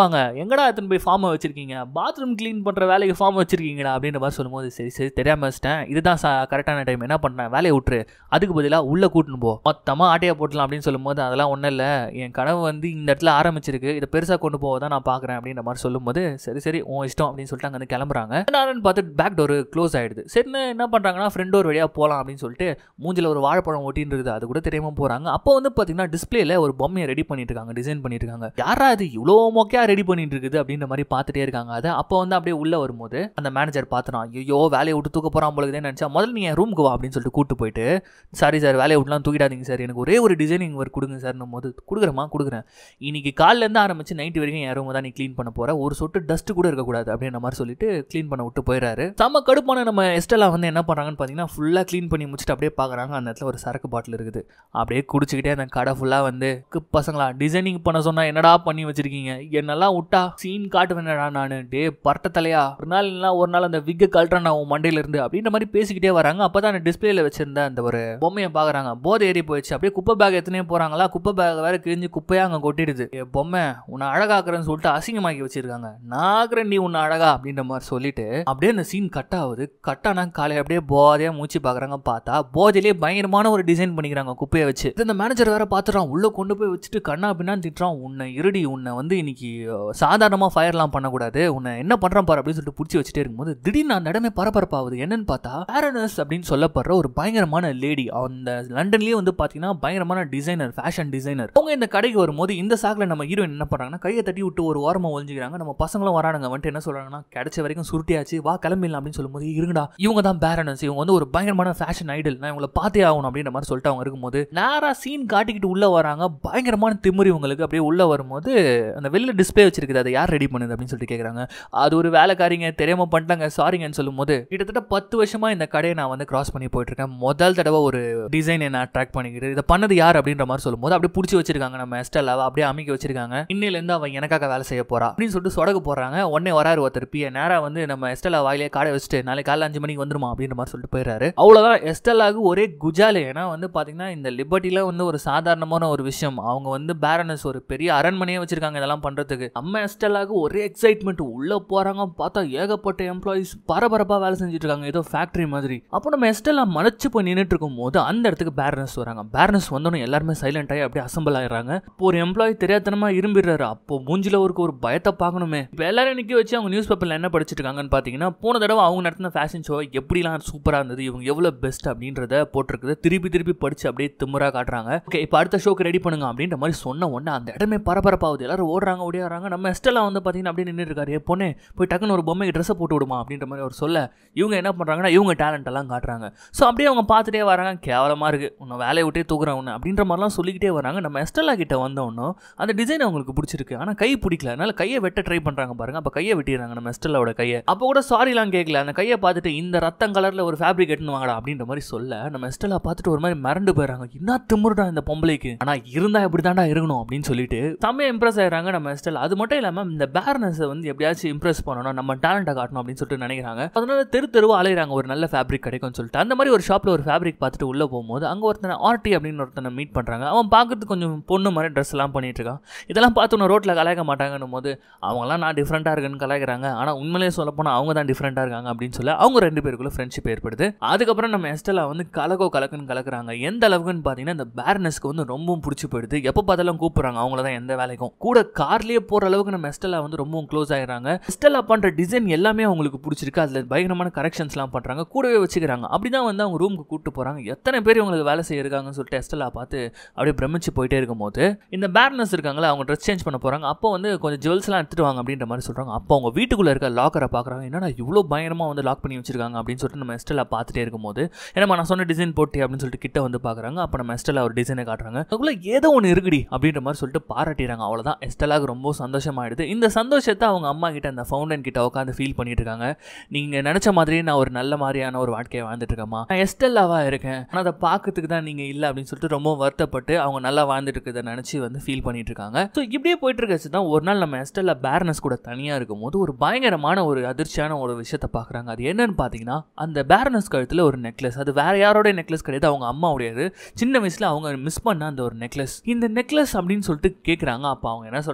S1: வாங்க எங்கடா எத்தனை போய் ஃபார்மை வச்சிருக்கீங்க பாத்ரூம் க்ளீன் பண்ணுற வேலைக்கு ஃபார்ம் வச்சிருக்கீங்கடா அப்படின்ற மாதிரி சொல்லும்போது சரி சரி தெரியாம வச்சிட்டேன் இதுதான் கரெக்டான டைம் என்ன பண்ணுறேன் வேலையை விட்டுரு அதுக்கு பதிலாக உள்ளே கூட்டின்னு போ மொத்தமாக ஆட்டையை போட்டலாம் அப்படின்னு சொல்லும்போது அதெல்லாம் ஒன்றும் இல்லை என் கனவு வந்து இந்த இடத்துல ஆரம்பிச்சிருக்கு இதை பெருசாக கொண்டு போக தான் நான் பார்க்குறேன் அப்படின்ற மாதிரி சொல்லும்போது சரி சரி உன் இஷ்டம் அப்படின்னு சொல்லிட்டு அங்கே வந்து கிளம்புறாங்க என்னன்னு பார்த்து பேக் டோர் க்ளோஸ் ஆயிடுது சரின்னு என்ன பண்ணுறாங்கன்னா ஃப்ரெண்ட் டோர் வழியாக போகலாம் அப்படின்னு சொல்லிட்டு மூஞ்சில் ஒரு வாழைப்பழம் ஒட்டின்னு இருக்குது அது கூட தெரியாம போகிறாங்க அப்போ வந்து பார்த்தீங்கன்னா டிஸ்பிளேல ஒரு பொம்மையை ரெடி பண்ணிட்டு இருக்காங்க டிசைன் பண்ணிட்டு இருக்காங்க யாரா இது இவ்வளோ மொக்கையா ரெடி பண்ணிட்டு இருக்குது அப்படின்ற மாதிரி பார்த்துட்டே இருக்காங்க அதை அப்போ வந்து அப்படியே உள்ள வரும்போது அந்த மேனேஜர் பார்த்துறான் ஐயோ வேலையை விட்டு தூக்க போகிறான் போலதே நினச்சா முதல்ல நீங்கள் ரூமுக்கு வா அப்படின்னு சொல்லிட்டு கூட்டு போயிட்டு சாரி சார் வேலையை விட்டுலாம் தூக்கிடாதீங்க சார் எனக்கு ஒரே ஒரு டிசைனிங் ஒர்க் கொடுங்க சார்னும் போது கொடுக்குறேம்மா கொடுக்குறேன் இன்னைக்கு காலிலேருந்து ஆரம்பிச்சு நைட்டு வரைக்கும் என் ரூமை தான் நீ க்ளீன் பண்ண போற ஒரு சொட்டு டஸ்ட் கூட இருக்கக்கூடாது அப்படின்ற மாதிரி சொல்லிட்டு க்ளீன் பண்ண விட்டு போயிடுறாரு செம்ம கடுப்பான நம்ம எஸ்டெல்லாம் வந்து என்ன பண்ணுறாங்கன்னு பார்த்தீங்கன்னா ஃபுல்லாக க்ளீன் பண்ணி முடிச்சுட்டு அப்படியே பார்க்குறாங்க அந்த இடத்துல ஒரு சரக்கு பாட்டில் இருக்குது அப்படியே குடிச்சிக்கிட்டே அந்த கடை ஃபுல்லாக வந்து "கு பசங்களா டிசைனிங் பண்ண சொன்னால் என்னடா பண்ணி வச்சிருக்கீங்க என்னெல்லாம் விட்டா சீன் காட்டுவேனடா நான் டே பரட்ட தலையா ஒரு நாள் இல்லைனா ஒரு நாள் அந்த விக்கை கழட்டுறேன் நான் உன் மண்டையில இருந்து அப்படின்ற மாதிரி பேசிக்கிட்டே வராங்க அப்போ தான் அந்த டிஸ்பிளேல வச்சிருந்த அந்த ஒரு பொம்மையை பார்க்குறாங்க போதை ஏறி போயிடுச்சு அப்படியே குப்பை பேக் எத்தனையோ போகிறாங்களா குப்பை பேக் வேற கிழிஞ்சு குப்பையாக அங்கே கொட்டிடுது ஏ பொம்மை உன்னை அழகாக்குறேன்னு சொல்லிட்டு அசிங்கமாக்கி வச்சிருக்காங்க நாக்குறேன் நீ உன்னை அழகா அப்படின்ற மாதிரி சொல்லிட்டு அப்படியே அந்த சீன் கட் ஆகுது கட் ஆனா காலையில் அப்படியே போதையா மூச்சு பார்க்குறாங்க பார்த்தா போதையிலே பயங்கரமான ஒரு டிசைன் பண்ணிக்கிறாங்க குப்பையை வச்சு இது இந்த மேனேஜர் வேற பார்த்துறான் உள்ள கொண்டு போய் வச்சுட்டு கண்ணா பின்னா திட்டுறான் உன்னை இருடி உன்னை வந்து இன்னைக்கு அஹ், சாதாரணமா ஃபயர்லாம் பண்ணக்கூடாது உன்னை என்ன பண்றான் பாரு அப்படின்னு சொல்லிட்டு பிடிச்சி வச்சுட்டே இருக்கும்போது திடீர்னு அந்த இடமே பரபரப்பாகுது என்னன்னு பார்த்தா பேரனஸ் அப்படின்னு சொல்லப்படுற ஒரு பயங்கரமான லேடி அந்த லண்டன்லயே வந்து பாத்தீங்கன்னா பயங்கரமான டிசைனர் ஃபேஷன் டிசைனர் அவங்க இந்த கடைக்கு வரும்போது இந்த சாக்குல நம்ம ஹீரோயின் என்ன பண்றாங்கன்னா கையை தட்டி விட்டு ஒரு ஓரமா ஒழிஞ்சுக்கிறாங்க நம்ம பசங்களும் வரானுங்க வந்துட்டு என்ன சொல்றாங்கன்னா கிடைச்ச வரைக்கும் சுருட்டியாச்சு வா கிளம்பிடலாம் அப்படின்னு சொல்லும்போது இருங்கடா இவங்க தான் பேரனஸ் இவங்க வந்து ஒரு பயங்கரமான ஃபேஷன் ஐடல் நான் இவங்களை பார்த்தே ஆகணும் அப்படின்ற மாதிரி சொல்லிட்டு அவங்க இருக்கும்போது நேரா சீன் காட்டிக்கிட்டு உள்ள வராங்க பயங்கரமான திமிரி உங்களுக்கு அப்படியே உள்ள வரும்போது அந்த வெளில டிஸ்பிளே வச்சிருக்குது அதை யார் ரெடி பண்ணுது அப்படின்னு சொல்லிட்டு கேட்குறாங்க அது ஒரு வேலைக்காரிங்க தெரியாம பண்ணிட்டாங்க சாரிங்கன்னு சொல்லும்போது கிட்டத்தட்ட பத்து வருஷமா இந்த கடையை நான் வந்து கிராஸ் பண்ணி போயிட்டு இருக்கேன் முதல் தடவை ஒரு டிசைன் என்ன அட்ராக்ட் பண்ணிக்கிட்டு இதை பண்ணது யார் அப்படின்ற மாதிரி சொல்லும்போது அப்படியே பிடிச்சி வச்சிருக்காங்க நம்ம எஸ்டெல்லாவை அப்படியே அமைக்க வச்சிருக்காங்க இன்னிலேருந்து அவன் எனக்காக வேலை செய்ய போறா அப்படின்னு சொல்லிட்டு சொடகு போடுறாங்க உடனே வராரு ஒருத்தர் பிய நேரா வந்து நம்ம எஸ்டெல்லா வாயிலே காடை வச்சுட்டு நாளைக்கு காலைல அஞ்சு மணிக்கு வந்துருமா அப்படின்ற மாதிரி சொல்லிட்டு போயிடுறாரு அவ்வளோதான் எஸ்டெல்லாவுக்கு ஒரே குஜாலு ஏன்னா வந்து பாத்தீங்கன்னா இந்த லிபர்ட்டில வந்து ஒரு சாதாரணமான ஒரு விஷயம் அவங்க வந்து பேரனஸ் ஒரு பெரிய அரண்மனையே வச்சிருக்காங்க இதெல்லாம் பண்றதுக்கு நம்ம எஸ்டெல்லாவுக்கு ஒரே எக்ஸைட்மெண்ட் உள்ள போறாங்க பார்த்தா ஏகப்பட்ட எம்ப்ளாயிஸ் பரபரப்பா வேலை செஞ்சுட்டு இருக்காங்க ஏதோ ஃபேக்டரி மாதிரி அப்போ நம்ம எஸ்டெல்லா மலைச்சு போய் நின்றுட்டு இருக்கும் போது அந்த இடத்துக்கு பேரனஸ் வராங்க பேரனஸ் வந்தோடனே எல்லாருமே சைலண்ட் ஆகி அப்படியே அசம்பிள் ஆயிடுறாங்க இப்போ ஒரு எம்ப்ளாயி தெரியாதனமா இரும்பிடுறாரு அப்போ மூஞ்சில ஒரு ஒரு பயத்தை பார்க்கணுமே இப்போ எல்லாரும் நிக்க வச்சு அவங்க நியூஸ் பேப்பர்ல என்ன படிச்சிட்டு இருக்காங்கன்னு பார்த்தீங்கன்னா போன தடவை அவங்க நடத்தின ஃபேஷன் ஷோ எப்படிலாம் சூப்பராக இருந்தது இவங்க எவ்வளோ பெஸ்ட் அப்படின்றத போட்டிருக்குது திருப்பி திருப்பி படிச்சு அப்படியே திமுறா காட்டுறாங்க ஓகே இப்போ அடுத்த ஷோக்கு ரெடி பண்ணுங்க அப்படின்ற மாதிரி சொன்ன உடனே அந்த இடமே பரபரப்பாகுது எல்லாரும் ஓடுறாங்க ஓடியாடுறாங்க நம்ம எஸ்டெல்லாம் வந்து பார்த்தீங்கன்னா அப்படியே நின்றுட்டு இருக்காரு "ஏ பொண்ணு போய் டக்குன்னு ஒரு பொம்மைக்கு ட்ரெஸ்ஸை போட்டு விடுமா அப்படின்ற மாதிரி அவர் சொல்ல இவங்க என்ன பண்ணுறாங்கன்னா இவங்க டேலண்ட் எல்லாம் காட்டுறாங்க ஸோ அப்படியே அவங்க பார்த்துட்டே வராங்க கேவலமாக இருக்குது உன்னை வேலையை விட்டே தூக்குறேன் உன்னை அப்படின்ற மாதிரிலாம் சொல்லிக்கிட்டே வராங்க நம்ம எஸ்டெல்லா கிட்ட வந்தோன்னும் அந்த டிசைன் அவங்களுக்கு பிடிச்சிருக்கு ஆனால் கை பிடிக்கல அதனால கையை வெட்ட ட்ரை பண்ணுறாங்க பாருங்க அப்போ கையை வெட்டிடுறாங்க நம்ம எஸ்டெல்லாவோட கையை அப்போ கூட சாரிலாம் கேட்கல அந்த கையை பார்த்துட்டு இந்த ரத்தம் கலரில் ஒரு ஃபேப்ரிக் எடுத்துன்னு வாங்கடா அப்படின்ற மாதிரி சொல்ல நம்ம எஸ்டெல்லா பார்த்துட்டு ஒரு மாதிரி மறந்து போயிடறாங்க என்ன திமுருடா இந்த பொம்பளைக்கு ஆனால் இருந்தா இப்படி தாண்டா இருக்கணும் அப்படின்னு சொல்லிட்டு செம்மையா இம்ப்ரெஸ் ஆயிடுறாங்க நம்ம எஸ்டெல்லா அது மட்டும் இல்லாமல் இந்த பேரனஸை வந்து எப்படியாச்சும் இம்ப்ரெஸ் பண்ணணும் நம்ம டேலண்ட்டை காட்டணும் அப்படின்னு சொல்லிட்டு நினைக்கிறாங்க அதனால தெரு தெருவா அலையிறாங்க ஒரு நல்ல ஃபேப்ரிக் கிடைக்கும்னு சொல்லிட்டு அந்த மாதிரி ஒரு ஷாப்பில் ஒரு ஃபேப்ரிக் பார்த்துட்டு உள்ளே போகும்போது அங்கே ஒருத்தனை ஆர்டி அப்படின்னு ஒருத்தனை மீட் பண்ணுறாங்க அவன் பார்க்கறதுக்கு கொஞ்சம் பொண்ணு மாதிரி ட்ரெஸ் எல்லாம் பண்ணிட்டு இருக்கான் இதெல்லாம் பார்த்து உன்னை ரோட்டில் கலாய்க்க மாட்டாங்கன்னும் போது அவங்களாம் நான் டிஃப்ரெண்ட்டாக இருக்குன்னு கலாய்க்கிறாங்க ஆனால் உண்மையிலேயே சொல்ல போனால் அவங்க தான் டிஃப்ரெண்ட்டாக இருக்காங்க அப்படின்னு சொல்லி அவங்க ரெண்டு பேருக்குள்ள ஃப்ரெண்ட்ஷிப் ஏற்படுது அதுக்கப்புறம் நம்ம எஸ்டெல்லா வந்து கலக்கோ கலக்குன்னு கலக்குறாங்க எந்த அளவுக்குன்னு பார்த்தீங்கன்னா இந்த பேர்னஸ்க்கு வந்து ரொம்பவும் பிடிச்சி போயிடுது எப்போ பார்த்தாலும் கூப்பிடுறாங்க அவங்கள தான் எந்த வேலைக்கும் கூட கார்லேயே போகிற அளவுக்கு நம்ம எஸ்டெல்லா வந்து ரொம்பவும் க்ளோஸ் ஆயிடுறாங்க எஸ்டெல்லா பண்ணுற டிசைன் எல்லாமே அவங்களுக்கு பிடிச்சிருக்கு அதில் பயங்கரமான கரெக்ஷன்ஸ்லாம் பண்ணுறாங்க கூடவே வச்சுக்கிறாங்க அப்படி தான் வந்து அவங்க ரூமுக்கு கூப்பிட்டு போகிறாங்க எத்தனை பேர் இவங்களுக்கு வேலை செய்ய இருக்காங்கன்னு சொல்லிட்டு எஸ்டெல்லா பார்த்து அப்படியே பிரமிச்சு போயிட்டே இருக்கும்போது இந்த பேர்னஸ் இருக்காங்களா அவங்க ட்ரெஸ் சேஞ்ச் பண்ண போகிறாங்க அப்போ வந்து கொஞ்சம் ஜுவல்ஸ்லாம் எடுத்துட்டு வாங்க அப்படின்ற மாதிரி சொல்கிறாங்க அப்போ அவங்க வீட்டுக்குள்ளே இருக்க லாக்கரை பார்க்குறாங்க என்னடா இவ்வளோ பயங்கரமாக வந்து லாக் பண்ணி வச்சிருக்காங்க அப்படின்னு சொல்லிட்டு நம்ம எஸ்டெல்லா பார்த்துட்டே இருக்கும்போது ஏன்னா நான் சொன்ன டிசைன் போட்டி அப்படின்னு சொல்லிட்டு கிட்ட வந்து பார்க்குறாங்க அப்போ நம்ம எஸ்டெல்லா ஒரு டிசைனை காட்டுறாங்க அதுக்குள்ள ஏதோ ஒன்று இருக்குடி அப்படின்ற மாதிரி சொல்லிட்டு பாராட்டிடுறாங்க அவ்வளோதான் எஸ்டெல்லாவுக்கு ரொம்ப சந்தோஷமாயிடுது இந்த சந்தோஷத்தை அவங்க அம்மா கிட்ட அந்த ஃபவுண்டன் கிட்ட உட்காந்து ஃபீல் பண்ணிட்டு இருக்காங்க நீங்கள் நினச்ச மாதிரியே நான் ஒரு நல்ல மாதிரியான ஒரு வாழ்க்கையை வாழ்ந்துட்டு இருக்கேம்மா நான் எஸ்டெல்லாவா இருக்கேன் ஆனால் அதை பார்க்கறதுக்கு தான் நீங்கள் இல்லை அப்படின்னு சொல்லிட்டு ரொம்ப வருத்தப்பட்டு அவங்க நல்லா வாழ்ந்துட்டு இருக்கிறத நினச்சி வந்து ஃபீல் பண்ணிட்டு இருக்காங்க ஸோ இப்படியே போயிட்டு இருக்கச்சு தான் ஒரு நாள் நம்ம எஸ்டெல்லா பேரனஸ் கூட தனியாக இருக்கும்போது ஒரு பயங்கரமான ஒரு அதிர்ச்சியான ஒரு விஷயத்தை பார்க்குறாங்க அது என்னன்னு பார்த்தீங்கன்னா அந்த பேரனஸ் கழுத்தில் ஒரு நெக்லஸ் அது வேற யாரோட நெக்லஸ் கிடையாது அவங்க அம்மாவுடையது சின்ன வயசில் அவங்க மிஸ் பண்ண அந்த ஒரு நெக்லஸ் இந்த நெக்லஸ் அப்படின்னு சொல்லிட்டு கேட்குறாங்க அப்போ அவங்க என்ன சொல்கிறாங்கன்னா ஓ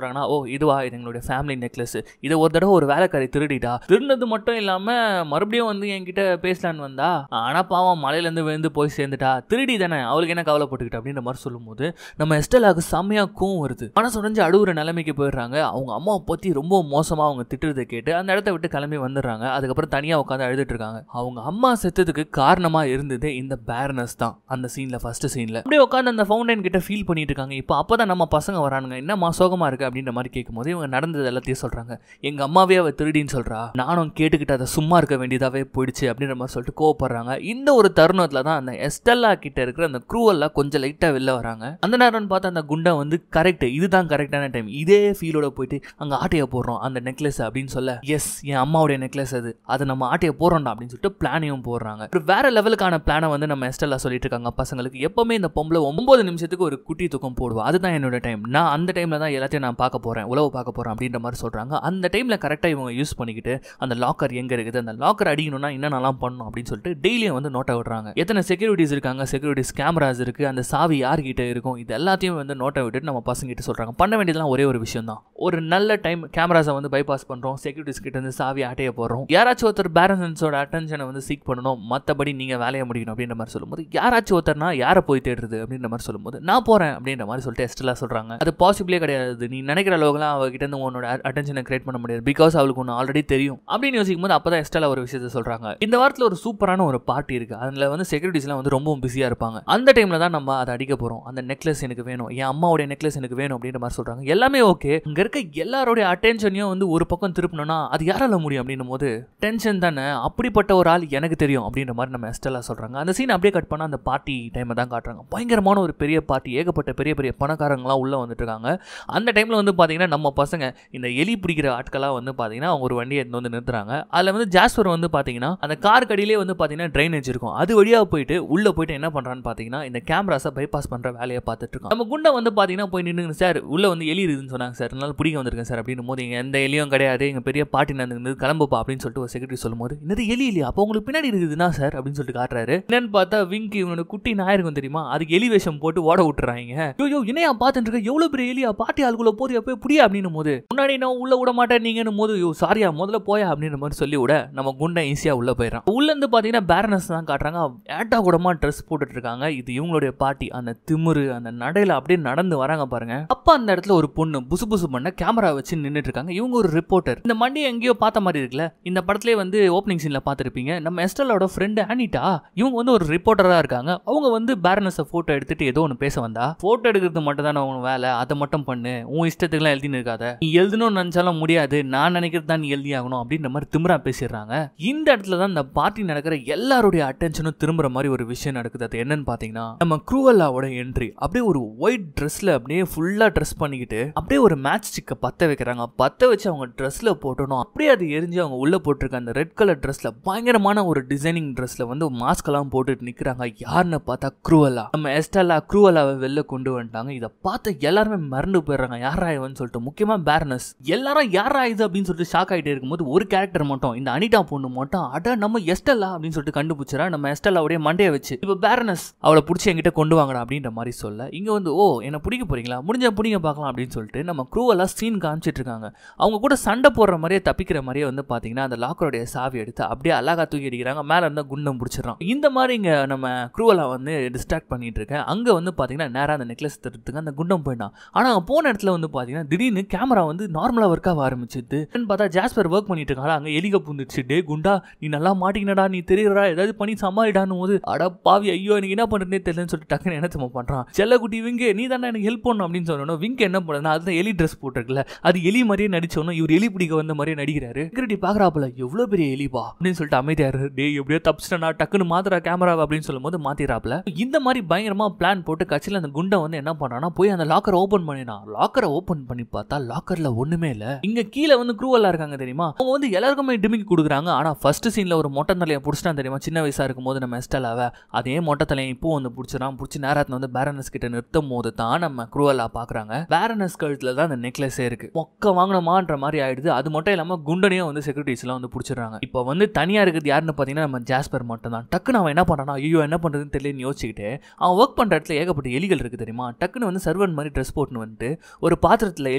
S1: இதுவா இது எங்களுடைய ஃபேமிலி நெக்லஸ் இதை ஒரு தடவை ஒரு வேலைக்காரி திருடிட்டா திருடினது மட்டும் இல்லாம மறுபடியும் வந்து என்கிட்ட பேசலான்னு வந்தா ஆனா பாவம் மலையிலேருந்து விழுந்து போய் சேர்ந்துட்டா திருடி தானே அவளுக்கு என்ன கவலைப்பட்டுக்கிட்டு அப்படின்ற மாதிரி சொல்லும்போது நம்ம எஸ்டலாவுக்கு செம்மையா கோவம் வருது மனசு உடஞ்சு அழுகுற நிலைமைக்கு போயிடுறாங்க அவங்க அம்மாவை பத்தி ரொம்ப மோசமா அவங்க திட்டுறதை கேட்டு அந்த இடத்த விட்டு கிளம்பி வந்துடுறாங்க அதுக்கப்புறம் தனியா உட்காந்து அழுதுட்டு இருக்காங்க அவங்க அம்மா செத்ததுக்கு காரணமா இருந்தது இந்த பேரனஸ் தான் அந்த சீன்ல ஃபர்ஸ்ட் சீன்ல அப்படியே உட்காந்து அந்த ஃபவுண்டைன் கிட்ட ஃபீல் பண்ணிட்டு இருக்காங்க இப்போ அப்பதான் நம்ம பசங்க வரானுங்க என்னம்மா சோகமா இருக்கு அப்படின்ற மாதிரி கேட்கும்போது இவங்க நடந்தது எல்லாத்தையும் சொல்றாங்க எங்க அம்மாவே அவ திருடின்னு சொல்றா நானும் கேட்டுக்கிட்டு அதை சும்மா இருக்க வேண்டியதாவே போயிடுச்சு அப்படின்ற மாதிரி சொல்லிட்டு கோவப்படுறாங்க இந்த ஒரு தருணத்துல தான் அந்த எஸ்டெல்லா கிட்ட இருக்கிற அந்த க்ரூவெல்லாம் கொஞ்சம் லைட்டா வெளில வராங்க அந்த நேரம்னு பார்த்து அந்த குண்டை வந்து கரெக்ட் இதுதான் கரெக்டான டைம் இதே ஃபீலோட போயிட்டு அங்க ஆட்டைய போடுறோம் அந்த நெக்லஸ் அப்படின்னு சொல்ல எஸ் என் அம்மாவுடைய நெக்லஸ் அது அதை நம்ம ஆட்டைய போடுறோம்டா அப்படின்னு சொல்லிட்டு பிளானையும் போடுறாங்க ஒரு வேற லெவலுக்கான பிளானை வந்து நம்ம எஸ்டெல்லா சொல்லிட்டு இருக்காங்க பசங்களுக்கு எப்பவுமே இந்த பொம்பளை ஒன்பது நிமிஷத்துக்கு ஒரு குட்டி தூக்கம் போடுவா அதுதான் என்னோட டைம் நான் அந்த டைம்ல தான் எல்லாத்தையும் நான் பார்க்க போறேன் உழவு பார்க்க போறேன் அப்படின்ற மாதிரி சொல்றாங்க அந்த டைம்ல கரெக்டா இவங்க யூஸ் பண்ணிக்கிட்டு அந்த லாக்கர் எங்க இருக்குது அந்த லாக்கர் அடிக்கணும்னா என்னென்னலாம் பண்ணணும் அப்படின்னு சொல்லிட்டு டெய்லியும் வந்து நோட்டை விடுறாங்க எத்தனை செக்யூரிட்டிஸ் இருக்காங்க செக்யூரிட்டிஸ் கேமராஸ் இருக்கு அந்த சாவி யார்கிட்ட இருக்கும் இது எல்லாத்தையும் வந்து நோட்டை விட்டுட்டு நம்ம பசங்க கிட்ட சொல்றாங்க பண்ண வேண்டியதெல்லாம் ஒரே ஒரு விஷயம் தான் ஒரு நல்ல டைம் கேமராஸை வந்து பைபாஸ் பண்றோம் செக்யூரிட்டிஸ் கிட்ட இருந்து சாவி ஆட்டைய போடுறோம் யாராச்சும் ஒருத்தர் பேரன்ஸோட அட்டென்ஷனை வந்து சீக் பண்ணணும் மற்றபடி நீங்க வேலையை முடிக்கணும் அப்படின்ற மாதிரி சொல்லும்போது யாராச்சும் ஒருத்தர்னா யாரை போய் தேடுறது அப்படின்ற மாதிரி சொல்லும்போது நான் போறேன் அப்படின்ற மாதிரி சொல்லிட்டு எஸ்டெல்லாம் சொல்றாங்க அது பாசிபிளே கிடையாது நீ நினைக்கிற அளவுக்குலாம் அவகிட்ட இருந்து உன்னோட அட்டென்ஷனை கிரியேட் பண்ண முடியாது பிகாஸ் அவளுக்கு ஒன்று ஆல்ரெடி தெரியும் அப்படின்னு யோசிக்கும் போது அப்பதான் எஸ்டெல்லா ஒரு விஷயத்த சொல்றாங்க இந்த வாரத்தில் ஒரு சூப்பரான ஒரு பார்ட்டி இருக்கு அதுல வந்து செக்யூரிட்டிஸ்லாம் வந்து ரொம்பவும் பிஸியா இருப்பாங்க அந்த டைம்ல தான் நம்ம அதை அடிக்க போறோம் அந்த நெக்லஸ் எனக்கு வேணும் என் அம்மாவுடைய நெக்லஸ் எனக்கு வேணும் அப்படின்ற மாதிரி சொல்றாங்க எல்லாமே ஓகே இங்க இருக்க எல்லாரோடைய அட்டென்ஷனையும் வந்து ஒரு பக்கம் திருப்பணும்னா அது யாரால முடியும் அப்படின்னும் போது டென்ஷன் தானே அப்படிப்பட்ட ஒரு ஆள் எனக்கு தெரியும் அப்படின்ற மாதிரி நம்ம எஸ்டெல்லாம் சொல்றாங்க அந்த சீன் அப்படியே கட் பண்ணா அந்த பார்ட்டி டைமை தான் காட்டுறாங்க பயங்கரமான ஒரு பெரிய பார்ட்டி ஏகப்பட்ட பெரிய பெரிய பணக்காரங்களாம் உள்ள வந்துட்டு இருக்காங்க அந்த டைம்ல வந்து பாத்தீங்கன்னா நம்ம பசங்க இந்த எலி பிடிக்கிற ஆட்களாக வந்து பாத்தீங்கன்னா அவங்க ஒரு வண்டியை எடுத்து வந்து நிறுத்துறாங்க அதுல வந்து ஜாஸ்பர் வந்து பாத்தீங்கன்னா அந்த கார் கடியிலே வந்து பாத்தீங்கன்னா ட்ரைனேஜ் இருக்கும் அது வழியாக போயிட்டு உள்ள போயிட்டு என்ன பண்றான்னு பாத்தீங்கன்னா இந்த கேமராஸை பைபாஸ் பண்ற வேலையை பார்த்துட்டு இருக்கோம் நம்ம குண்டை வந்து பாத்தீங்கன்னா போய் நின்று சார் உள்ள வந்து எலி இருக்குதுன்னு சொன்னாங்க சார் அதனால பிடிக்க வந்திருக்கேன் சார் அப்படின்னு போது இங்க எந்த எலியும் கிடையாது எங்க பெரிய பாட்டி நடந்து கிளம்புப்பா அப்படின்னு சொல்லிட்டு ஒரு செக்ரட்டரி சொல்லும்போது என்னது எலி இல்லையா அப்போ உங்களுக்கு பின்னாடி இருக்குதுன்னா சார் அப்படின்னு சொல்லிட்டு காட்டுறாரு என்னன்னு பார்த்தா விங்க் இவனோட குட்டி நாய் இருக்கும் தெரியுமா அதுக்கு எலி வேஷம் போட்டு ஓட விட்டுறாங்க ஐயோ என்னையா பார்த்துட்டு இருக்க எவ்வளவு பெரிய எலியா பாட்டி ஆளுக்குள்ள போது எப்போ புரியா அப்படின்னு போது முன்னாடி நான் உள்ள விட மாட்டேன் நீங்கன்னு போது ஐயோ சாரியா முதல்ல போயா அப்படின்ற மாதிரி சொல்லி விட நம்ம குண்டை ஈஸியா உள்ள போயிடறான் உள்ள இருந்து பாத்தீங்கன்னா பேரனஸ் தான் காட்டுறாங்க ஏட்டா கூடமா ட்ரெஸ் போட்டுட்டு இருக்காங்க இது இவங்களுடைய பாட்டி அந்த திமிரு அந்த நடையில அப்படியே நடந்து வராங்க பாருங்க அப்ப அந்த இடத்துல ஒரு பொண்ணு புசு புசு பண்ண கேமரா வச்சு நின்னுட்டு இருக்காங்க இவங்க ஒரு ரிப்போர்ட்டர் இந்த மண்டி எங்கேயோ பார்த்த மாதிரி இருக்குல்ல இந்த படத்திலே வந்து ஓப்பனிங் சீன்ல பார்த்துருப்பீங்க நம்ம எஸ்டலோட ஃப்ரெண்டு ஆனிட்டா இவங்க வந்து ஒரு ரிப்போர்ட்டரா இருக்காங்க அவங்க வந்து பேரனஸை போட்டோ எடுத்துட்டு ஏதோ ஒன்று பேச வந்தா போட்டோ எடுக்கிறது மட்டும் தானே உன் வேலை அதை மட்டும் பண்ணு உன் இஷ்டத்துக்குலாம் எழுதினு இருக்காத நீ எழுதணும்னு நினைச்சாலும் முடியாது நான் நினைக்கிறது தான் நீ எழுதி ஆகணும் அப்படின்ற மாதிரி திமிரா பேசிடுறாங்க இந்த இடத்துல தான் இந்த பார்ட்டி நடக்கிற எல்லாருடைய அட்டென்ஷனும் திரும்புற மாதிரி ஒரு விஷயம் நடக்குது அது என்னன்னு பாத்தீங்கன்னா நம்ம க்ரூவல்லாவோட என்ட்ரி அப்படியே ஒரு ஒயிட் ட்ரெஸ்ல அப்படியே ஃபுல்லா ட்ரெஸ் பண்ணிக்கிட்டு அப்படியே ஒரு மேட்ச் சிக்க பத்த வைக்கிறாங்க பத்த வச்சு அவங்க ட்ரெஸ்ல போட்டணும் அப்படியே அது எரிஞ்சு அவங்க உள்ள போட்டிருக்க அந்த ரெட் கலர் ட்ரெஸ்ல பயங்கரமான ஒரு டிசைனிங் ட்ரெஸ்ல வந்து மாஸ்க் எல்லாம் போட்டுட்டு நிக்கிறாங்க யாருன்னு பார்த்தா க்ரூவலா நம்ம எஸ்டல்லா க்ரூவலாவை வெளில கொண்டு வந்துட்டாங்க இதை பார்த்து எல்லாருமே மறந்து போயிடுறாங்க யாரா இவன் சொல்லிட்டு முக்கியமா பேர்னஸ் எல்லாரும் யாரா இது அப்படின்னு சொல்லிட்டு ஷாக் ஆகிட்டே இருக்கும்போது ஒரு கேரக்டர் மட்டும் இந்த அனிதா பொண்ணு மட்டும் அட நம்ம எஸ்டல்லா அப்படின்னு சொல்லிட்டு கண்டுபிடிச்சிடா நம்ம எஸ்டல்லாவுடைய மண்டையை வச்சு இப்போ பேரனஸ் அவளை பிடிச்சி என்கிட்ட கொண்டு வாங்கடா அப்படின்ற மாதிரி சொல்ல இங்க வந்து ஓ என்ன பிடிக்க போறீங்களா முடிஞ்ச பிடிங்க பார்க்கலாம் அப்படின்னு சொல்லிட்டு நம்ம க்ரூவெல்லாம் சீன் காமிச்சிட்டு இருக்காங்க அவங்க கூட சண்டை போடுற மாதிரியே தப்பிக்கிற மாதிரியே வந்து பாத்தீங்கன்னா அந்த லாக்கருடைய சாவி எடுத்து அப்படியே அழகா தூக்கி அடிக்கிறாங்க மேல இருந்தா குண்டம் பிடிச்சிடறான் இந்த மாதிரி இங்க நம்ம க்ரூவலா வந்து டிஸ்ட்ராக்ட் பண்ணிட்டு இருக்கேன் அங்க வந்து பாத்தீங்கன்னா நேரா அந்த நெக்லஸ் தடுத்துக்கு அந்த குண்டம் போயிட்டான் ஆனா அங்க போன இடத்துல வந்து பாத்தீங்கன்னா திடீர்னு கேமரா வந்து நார்மலா ஒர்க் ஆக ஆரம்பிச்சிது பார்த்தா ஜாஸ்பர் ஒர்க் பண்ணிட்டு இருக்காங்க அங்க எலிக புந்துச்சு டே குண்டா நீ நல்லா மாட்டிக்கினடா நீ தெரியறா ஏதாவது பண்ணி சமாளிடான்னு போது அட பாவி ஐயோ எனக்கு என்ன பண்றதுனே தெரியலன்னு சொல்லிட்டு டக்குன்னு என்ன தெரியுமா பண்றான் செல்லக்குட்டி விங்கு நீ தானே எனக்கு ஹெல்ப் பண்ணணும் அப்படின்னு சொன்னோம் விங்க் என்ன பண்ணுறதுனா அதுதான் எலி ட்ரெஸ் போட்டிருக்குல்ல அது எலி மாதிரியே நடிச்சோன்னு இவர் எலி பிடிக்க வந்த மாதிரியே நடிக்கிறாரு செக்யூரிட்டி பாக்குறாப்புல எவ்வளவு பெரிய எலிபா அப்படின்னு சொல்லிட்டு அமைதியாரு டேய் எப்படியோ தப்பிச்சிட்டா டக்குன்னு மாத்திரா கேமரா அப்படின்னு சொல்லும்போது மாத்திராப்ல இந்த மாதிரி பயங்கரமா பிளான் போட்டு கட்சியில் அந்த குண்டை வந்து என்ன பண்ணானா போய் அந்த லாக்கரை ஓபன் பண்ணினான் லாக்கரை ஓபன் பண்ணி பார்த்தா லாக்கர்ல ஒண்ணுமே இல்ல இங்க கீழே வந்து க்ரூவெல்லாம் இருக்காங்க தெரியுமா அவங்க வந்து எல்லாருக்குமே டிமிக்கி கொடுக்குறாங்க ஆனா ஃபர்ஸ்ட் சீன்ல ஒரு மொட்டை தலையை பிடிச்சிட்டான் தெரியுமா சின்ன வயசா இருக்கும் போது நம்ம எஸ்டலாவ அதே மொட்டை தலையை இப்போ வந்து பிடிச்சிடான் பிடிச்சி நேரத்தில் வந்து பேரனஸ் கிட்ட நிறுத்தும் போது தான் நம்ம குருவலா பாக்குறாங்க பேரனஸ் கழுத்துல தான் அந்த நெக்லஸே இருக்கு மொக்க வாங்கணுமான்ற மாதிரி ஆயிடுது அது மட்டும் இல்லாம குண்டனையும் வந்து செக்யூரிட்டிஸ் எல்லாம் வந்து பிடிச்சிடுறாங்க இப்போ வந்து தனியா இருக்குது யாருன்னு பாத்தீங்கன்னா நம்ம ஜாஸ்பர் மட்டும் தான் டக்குன்னு அவன் என்ன பண்றானா ஐயோ என்ன பண்றதுன்னு தெரியலன்னு யோசிச்சுக்கிட்டு அவன் ஒர்க் பண்ற இடத்துல ஏகப்பட்ட எலிகள் இருக்கு தெரியுமா டக்குன்னு வந்து சர்வன் மாதிரி ட்ரெஸ் போட்டுன்னு வந்துட்டு ஒரு பாத்திரத்துல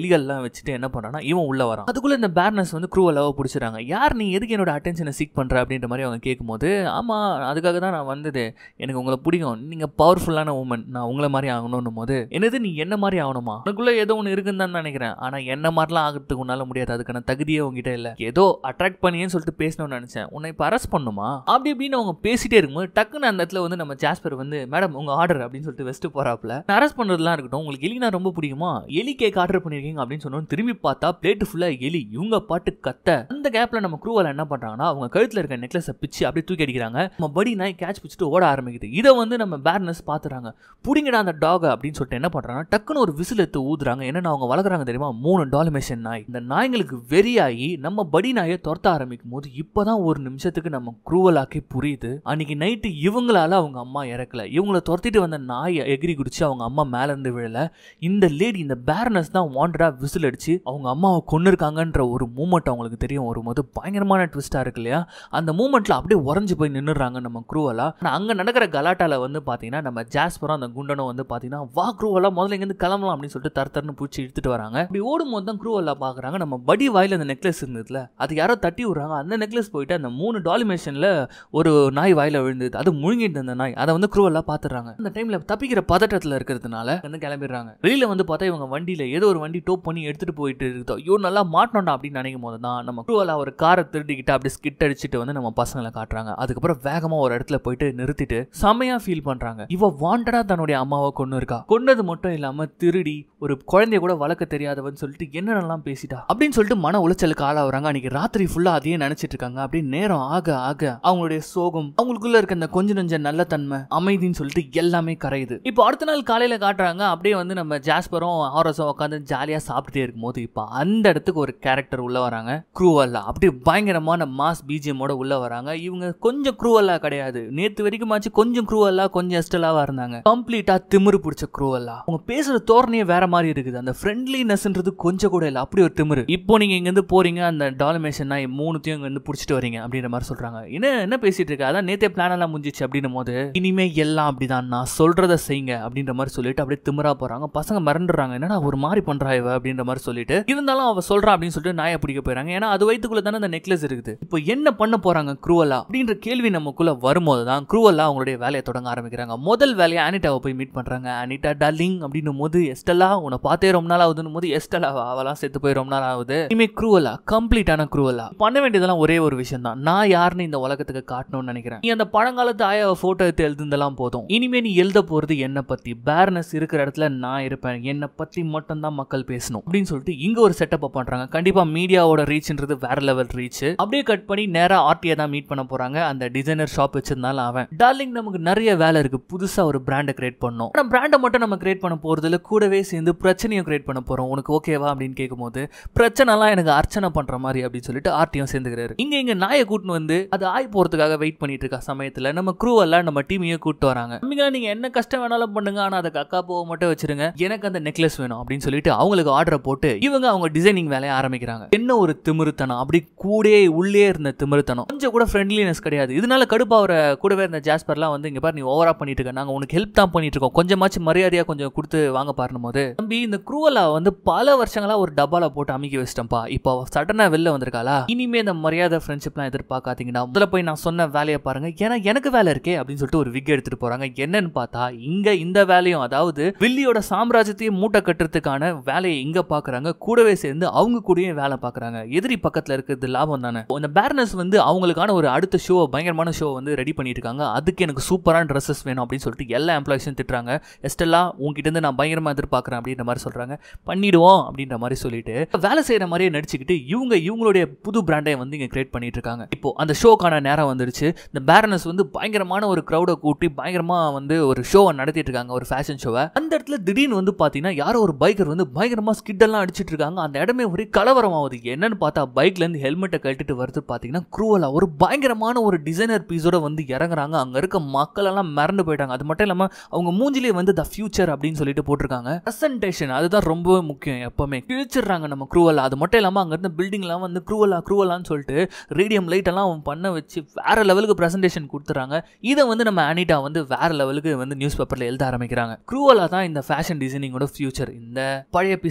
S1: எலிகள்லாம் வச்சுட்டு என்ன பண்றான்னா இவன் உள்ள வரான் அதுக்குள்ள இந்த பேர்னஸ் வந்து க்ரூவலாவை பிடிச்சிறாங்க யார் நீ எதுக்கு என்னோட அட்டென்ஷனை சீக் பண்ற அப்படின்ற மாதிரி அவங்க கேட்கும்போது ஆமா அதுக்காக தான் நான் வந்தது எனக்கு உங்களை பிடிக்கும் நீங்க பவர்ஃபுல்லான உமன் நான் உங்களை மாதிரி ஆகணும்னும் போது என்னது நீ என்ன மாதிரி ஆகணுமா உனக்குள்ள ஏதோ ஒன்று இருக்குன்னு தான் நினைக்கிறேன் ஆனா என்ன மாதிரிலாம் ஆகிறதுக்கு உன்னால முடியாது அதுக்கான தகுதியே உங்ககிட்ட இல்ல ஏதோ அட்ராக்ட் பண்ணியேன்னு சொல்லிட்டு பேசணும்னு நினைச்சேன் உன்னை இப்போ அரெஸ்ட் பண்ணுமா அப்படி இப்படின்னு அவங்க பேசிட்டே இருக்கும்போது டக்குன்னு அந்த இடத்துல வந்து நம்ம ஜாஸ்பர் வந்து மேடம் உங்க ஆர்டர் அப்படின்னு சொல்லிட்டு வெஸ்ட் போறாப்ல அரெஸ்ட் பண்றதுலாம் இருக்கட்டும் உங்களுக்கு எலினா ரொம்ப பிடிக்குமா எலி கேக் ஆர்டர் பண்ணிருக்கீங்க அப்படின்னு சொன்னோம் திரும்பி பார்த்தா பிளேட் ஃபுல்லா எலி இவங்க பாட்டு கத்த அந்த கேப்ல நம்ம க்ரூவல் என்ன பண்றாங்கன்னா அவங்க கழுத்துல இருக்க நெக்லஸை பிச்சு அப்படியே தூக்கி அடிக்கிறாங்க நம்ம படி நாய் கேட்ச் பிடிச்சிட்டு ஓட ஆரம்பிக்குது இதை வந்து நம்ம பேர்னஸ் பாத்துறாங்க புடிங்கடா அந்த டாக் அப்படின்னு சொல்லிட்டு என்ன பண்றாங்கன்னா டக்குன்னு ஒரு விசில் எடுத்து ஊதுறாங்க என்னன்னா அவங்க வளர்க்குறாங்க தெரியுமா மூணு டாலிமேஷன் நாய் இந்த நாய்களுக்கு வெறியாகி நம்ம படி நாயை துரத்த ஆரம்பிக்கும் போது இப்பதான் ஒரு நிமிஷத்துக்கு நம்ம குரூவலாக்கி புரியுது அன்னைக்கு நைட்டு இவங்களால அவங்க அம்மா இறக்கல இவங்கள துரத்திட்டு வந்த நாய் எகிரி குடிச்சு அவங்க அம்மா மேல இருந்து விழல இந்த லேடி இந்த பேர்னஸ் தான் வாண்டடா விசில் அடிச்சு அவங்க அம்மாவை கொண்டு இருக்காங்கன்ற ஒரு மூமெண்ட் அவங்களுக்கு தெரியும் வரும்போது பயங்கரமான ட்விஸ்டா இருக்கு இல்லையா அந்த மூமெண்ட்ல அப்படியே உறைஞ்சு போய் நின்னுறாங்க நம்ம குரூவலா ஆனா அங்க நடக்கிற கலாட்டால வந்து பாத்தீங்கன்னா நம்ம ஜாஸ்பரும் அந்த குண்டனும் வந்து பாத்தீங்கன்னா வா குரூவலா முதல்ல இங்க இருந்து கிளம்பலாம் அப்படின்னு சொல்லிட்டு தர தரன்னு பூச்சி இழுத்துட்டு வராங்க அப்படி ஓடும்போது தான் குரூவலா பாக்குறாங்க நம்ம படி வாயில அந்த நெக்லஸ் இருந்ததுல அது யாரோ தட்டி விடுறாங்க அந்த நெக்லஸ் போயிட்டு அந்த மூணு டாலிமேஷன்ல ஒரு நாய் வாயில விழுந்தது அது முழுங்கிட்டு அந்த நாய் அதை வந்து குரூவலா பாத்துறாங்க அந்த டைம்ல தப்பிக்கிற பதட்டத்துல இருக்கிறதுனால வந்து கிளம்பிடுறாங்க வெளியில வந்து பார்த்தா இவங்க வண்டியில ஏதோ ஒரு வண்டி டோப் பண்ணி எடுத்துட்டு போயிட்டு இருக்கோம் ஐயோ நல்லா மாட்டணும்டா அப்படின்னு நினைக்கும் போது தான் நம்ம குரூவலா ஒரு காரை திருடிக்கிட்டு அப்படி ஸ்கிட் அடிச்சுட்டு வந்து நம்ம பசங்களை காட்டுறாங்க அதுக்கப்புறம் வேகமா ஒரு இடத்துல போயிட்டு நிறுத்திட்டு செமையா ஃபீல் பண்றாங்க இவ வாண்டடா தன்னுடைய அம்மாவை கொண்டு இருக்கா கொண்டது மட்டும் இல்லாம திருடி ஒரு குழந்தைய கூட வளர்க்க தெரியாதவன் சொல்லிட்டு என்னென்னலாம் பேசிட்டா அப்படின்னு சொல்லிட்டு மன உளைச்சலுக்கு ஆளாகிறாங்க அன்னைக்கு ராத்திரி ஃபுல்லா அதையே நினைச்சிட்டு இருக்காங்க அப்படி நேரம் ஆக ஆக அவங்களுடைய சோகம் அவங்களுக்குள்ள இருக்க இந்த கொஞ்ச நெஞ்ச நல்ல தன்மை அமைதின்னு சொல்லிட்டு எல்லாமே கரையுது இப்போ அடுத்த நாள் காலையில காட்டுறாங்க அப்படியே வந்து நம்ம ஜாஸ்பரும் ஆரஸும் உட்காந்து ஜாலியா சாப்பிட்டுட்டே இருக்கும்போது இப்போ அந்த இடத்துக்கு ஒரு கேரக்டர் உள்ள வராங்க க்ரூவல்லா அப்படியே பயங்கரமான மாஸ் பிஜிஎம்மோட உள்ள வராங்க இவங்க கொஞ்சம் க்ரூவல்லா கிடையாது நேத்து வரைக்கும் ஆச்சு கொஞ்சம் க்ரூவல்லா கொஞ்சம் எஸ்டலாவா இருந்தாங்க கம்ப்ளீட்டா திமிரு பிடிச்ச க்ரூவல்லா அவங்க பேசுற தோரணையே வேற மாதிரி இருக்குது அந்த ஃப்ரெண்ட்லினஸ்ன்றது கொஞ்சம் கூட இல்லை அப்படி ஒரு திமிரு இப்போ நீங்க இங்க இருந்து போறீங்க அந்த டாலமேஷன் நாய் மூணுத்தையும் இங்க இருந்து பிடிச்சிட்டு வரீங்க அப்படின்ற மாதிரி சொல்றாங்க என்ன என்ன பேசிட்டு இருக்க அதான் நேத்தே பிளான் எல்லாம் முடிஞ்சிச்சு அப்படின்னும் போது இனிமே எல்லாம் அப்படிதான் நான் சொல்றத செய்யுங்க அப்படின்ற மாதிரி சொல்லிட்டு அப்படியே திமிரா போறாங்க பசங்க மறந்துடுறாங்க என்னடா ஒரு மாதிரி பண்றா இவ அப்படின்ற மாதிரி சொல்லிட்டு இருந்தாலும் அவ சொல்றா அப்படின்னு சொல்லிட்டு நாயை பிடிக்க போயிறாங்க ஏன்னா அது வயிற்றுக்குள்ள தானே அந்த நெக்லஸ் இருக்குது இப்போ என்ன பண்ண போறாங்க குரூவலா அப்படின்ற கேள்வி நமக்குள்ள வரும்போது தான் குரூவலா அவங்களுடைய வேலையை தொடங்க ஆரம்பிக்கிறாங்க முதல் வேலையை அனிட்டாவை போய் மீட் பண்றாங்க அனிட்டா டார்லிங் அப்படின்னும் போது எஸ்டலா உன்னை பார்த்தே ரொம்ப நாள் ஆகுதுன்னு போது எஸ்டலா அவெல்லாம் செத்து போய் ரொம்ப நாள் ஆகுது இனிமே குரூவலா கம்ப்ளீட்டான குரூவலா பண்ண வேண்டியதெல்லாம் ஒரே ஒரு விஷயம் தான் நான் யாருன்னு இந்த உலகத்துக்கு காட்டணும்னு நினைக்கிறேன் நீ அந்த பழங்காலத்து ஆயாவை போட்டோ எடுத்து எழுதுந்தெல்லாம் போதும் இனிமே நீ எழுத போறது என்ன பத்தி பேர்னஸ் இருக்கிற இடத்துல நான் இருப்பேன் என்னை பத்தி மட்டும் தான் மக்கள் பேசணும் அப்படின்னு சொல்லிட்டு இங்க ஒரு செட்டப் பண்றாங்க கண்டிப்பா மீடியாவோட ரீச்ன்றது வேற லெவல் ரீச் அப்படியே கட் பண்ணி நேரா ஆர்டியை தான் மீட் பண்ண போறாங்க அந்த டிசைனர் ஷாப் வச்சிருந்தாலும் அவன் டார்லிங் நமக்கு நிறைய வேலை இருக்கு புதுசா ஒரு பிராண்டை கிரியேட் பண்ணணும் ஆனா பிராண்டை மட்டும் நம்ம கிரியேட் பண்ண போறதுல கூடவே சேர்ந்து பிரச்சனையும் கிரியேட் பண்ண போறோம் உனக்கு ஓகேவா அப்படின்னு கேட்கும்போது பிரச்சனைலாம் எனக்கு அர்ச்சனை பண்ற மாதிரி அப்படின்னு சொல்லிட்டு ஆர்டியும் சேர்ந்துக்கிறாரு இங்க இங்க நாயை கூட்டின்னு வந்து அது ஆய் போறதுக்காக வெயிட் பண்ணிட்டு இருக்கா சமயத்துல நம்ம க்ரூ எல்லாம் நம்ம டீமையும் கூட்டு வராங்க தம்பிங்களா நீங்க என்ன கஷ்டம் வேணாலும் பண்ணுங்க ஆனா அதுக்கு அக்கா போக மட்டும் வச்சிருங்க எனக்கு அந்த நெக்லஸ் வேணும் அப்படின்னு சொல்லிட்டு அவங்களுக்கு ஆர்டரை போட்டு இவங்க அவங்க டிசைனிங் வேலையை ஆரம்பிக்கிறாங்க என்ன ஒரு திமிருத்தனம் அப்படி கூடயே உள்ளே இருந்த திமிருத்தனம் கொஞ்சம் கூட ஃப்ரெண்ட்லினஸ் கிடையாது இதனால கடுப்பா அவரை கூடவே இருந்த ஜாஸ்பர்லாம் வந்து இங்க பாரு நீ ஓவரா பண்ணிட்டு இருக்க நாங்க உனக்கு ஹெல்ப் தான் பண்ணிட்டு இருக்கோம் கொஞ்சமாச்சும் மரியாதையா கொஞ்சம் கொடுத்து வாங்க பாருணும் போது தம்பி இந்த குரூவலா வந்து பல வருஷங்களா ஒரு டப்பால போட்டு அமைக்க வச்சிட்டேன்ப்பா இப்போ சடனா வெளில வந்திருக்காளா இனிமே இந்த மரியாதை ஃப்ரெண்ட்ஷிப்லாம் எதிர்பார்க்காதீங்கன்னா முதல்ல போய் நான் சொன்ன வேலையை பாருங்க ஏன்னா எனக்கு வேலை இருக்கே அப்படின்னு சொல்லிட்டு ஒரு விக் எடுத்துட்டு போறாங்க என்னன்னு பார்த்தா இங்க இந்த வேலையும் அதாவது வில்லியோட சாம்ராஜ்யத்தையும் மூட்டை கட்டுறதுக்கான வேலையை இங்க பாக்குறாங்க கூடவே சேர்ந்து அவங்க கூடயும் வேலை பாக்குறாங்க எதிரி பக்கத்துல இருக்கிறது லாபம் தானே இந்த பேர்னஸ் வந்து அவங்களுக்கான ஒரு அடுத்த ஷோ பயங்கரமான ஷோ வந்து ரெடி பண்ணிட்டு இருக்காங்க அதுக்கு எனக்கு சூப்பரான ட்ரெஸ்ஸஸ் வேணும் அப்படின்னு சொல்லிட்டு எல்லா எம்ப்ளாயிஸும் திட்டுறாங்க எஸ்டெல்லாம் உங்ககிட்ட இருந்து நான் பயங்கரமா எதிர்பார்க்கறேன் அப்படின்ற மாதிரி சொல்றாங்க பண்ணிடுவோம் அப்படின்ற மாதிரி சொல்லிட்டு வேலை செய்யற மாதிரியே நடிச்சுக்கிட்டு இவங்க இவங்களுடைய புது பிராண்டை வந்து இங்க கிரியேட் பண்ணிட்டு இருக்காங்க இப்போ அந்த ஷோக்கான நேரம் வந்துருச்சு இந்த பேரனஸ் வந்து பயங்கரமான ஒரு க்ரௌடை கூட்டி பயங்கரமா வந்து ஒரு ஷோவை நடத்திட்டு இருக்காங்க ஒரு ஃபேஷன் ஷோவை அந்த இடத்துல திடீர்னு வந்து பாத்தீங்கன்னா யாரோ ஒரு பைக்கர் வந்து பயங்கரமா ஸ்கிட் எல்லாம் அடிச்சிட்டு இருக்காங்க அந்த இடமே ஒரே கலவரம் ஆகுது என்னன்னு பார்த்தா பைக்ல இருந்து ஹெல்மெட்டை கழட்டிட்டு வருது பாத்தீங்கன்னா குரூவலா ஒரு பயங்கரமான ஒரு டிசைனர் பீஸோட வந்து இறங்குறாங்க அங்க இருக்க மக்கள் எல்லாம் மறந்து போயிட்டாங்க அது மட்டும் இல்லாம அவங்க மூஞ்சிலே வந்து த ஃபியூச்சர் அப்படின்னு சொல்லிட்டு போட்டிருக்காங்க பிரசன்டேஷன் அதுதான் ரொம்ப முக்கியம் எப்பவுமே கிழிச்சிடுறாங்க நம்ம குரூவலா அது மட்டும் இல்லாம அங்க இருந்த பில்டிங்லாம் வந்து குரூவலா குரூவலான்னு சொல்லிட்டு ரேடியம் லைட் எல்லாம் அவன் பண்ண வச்சு வேற லெவலுக்கு பிரசன்டேஷன் கொடுத்துறாங்க இதை வந்து நம்ம அனிட்டா வந்து வேற லெவலுக்கு வந்து நியூஸ் பேப்பர்ல எழுத ஆரம்பிக்கிறாங்க குரூவலா தான் இந்த ஃபேஷன் டிசைனிங்கோட ஃபியூச்சர் இந்த பழைய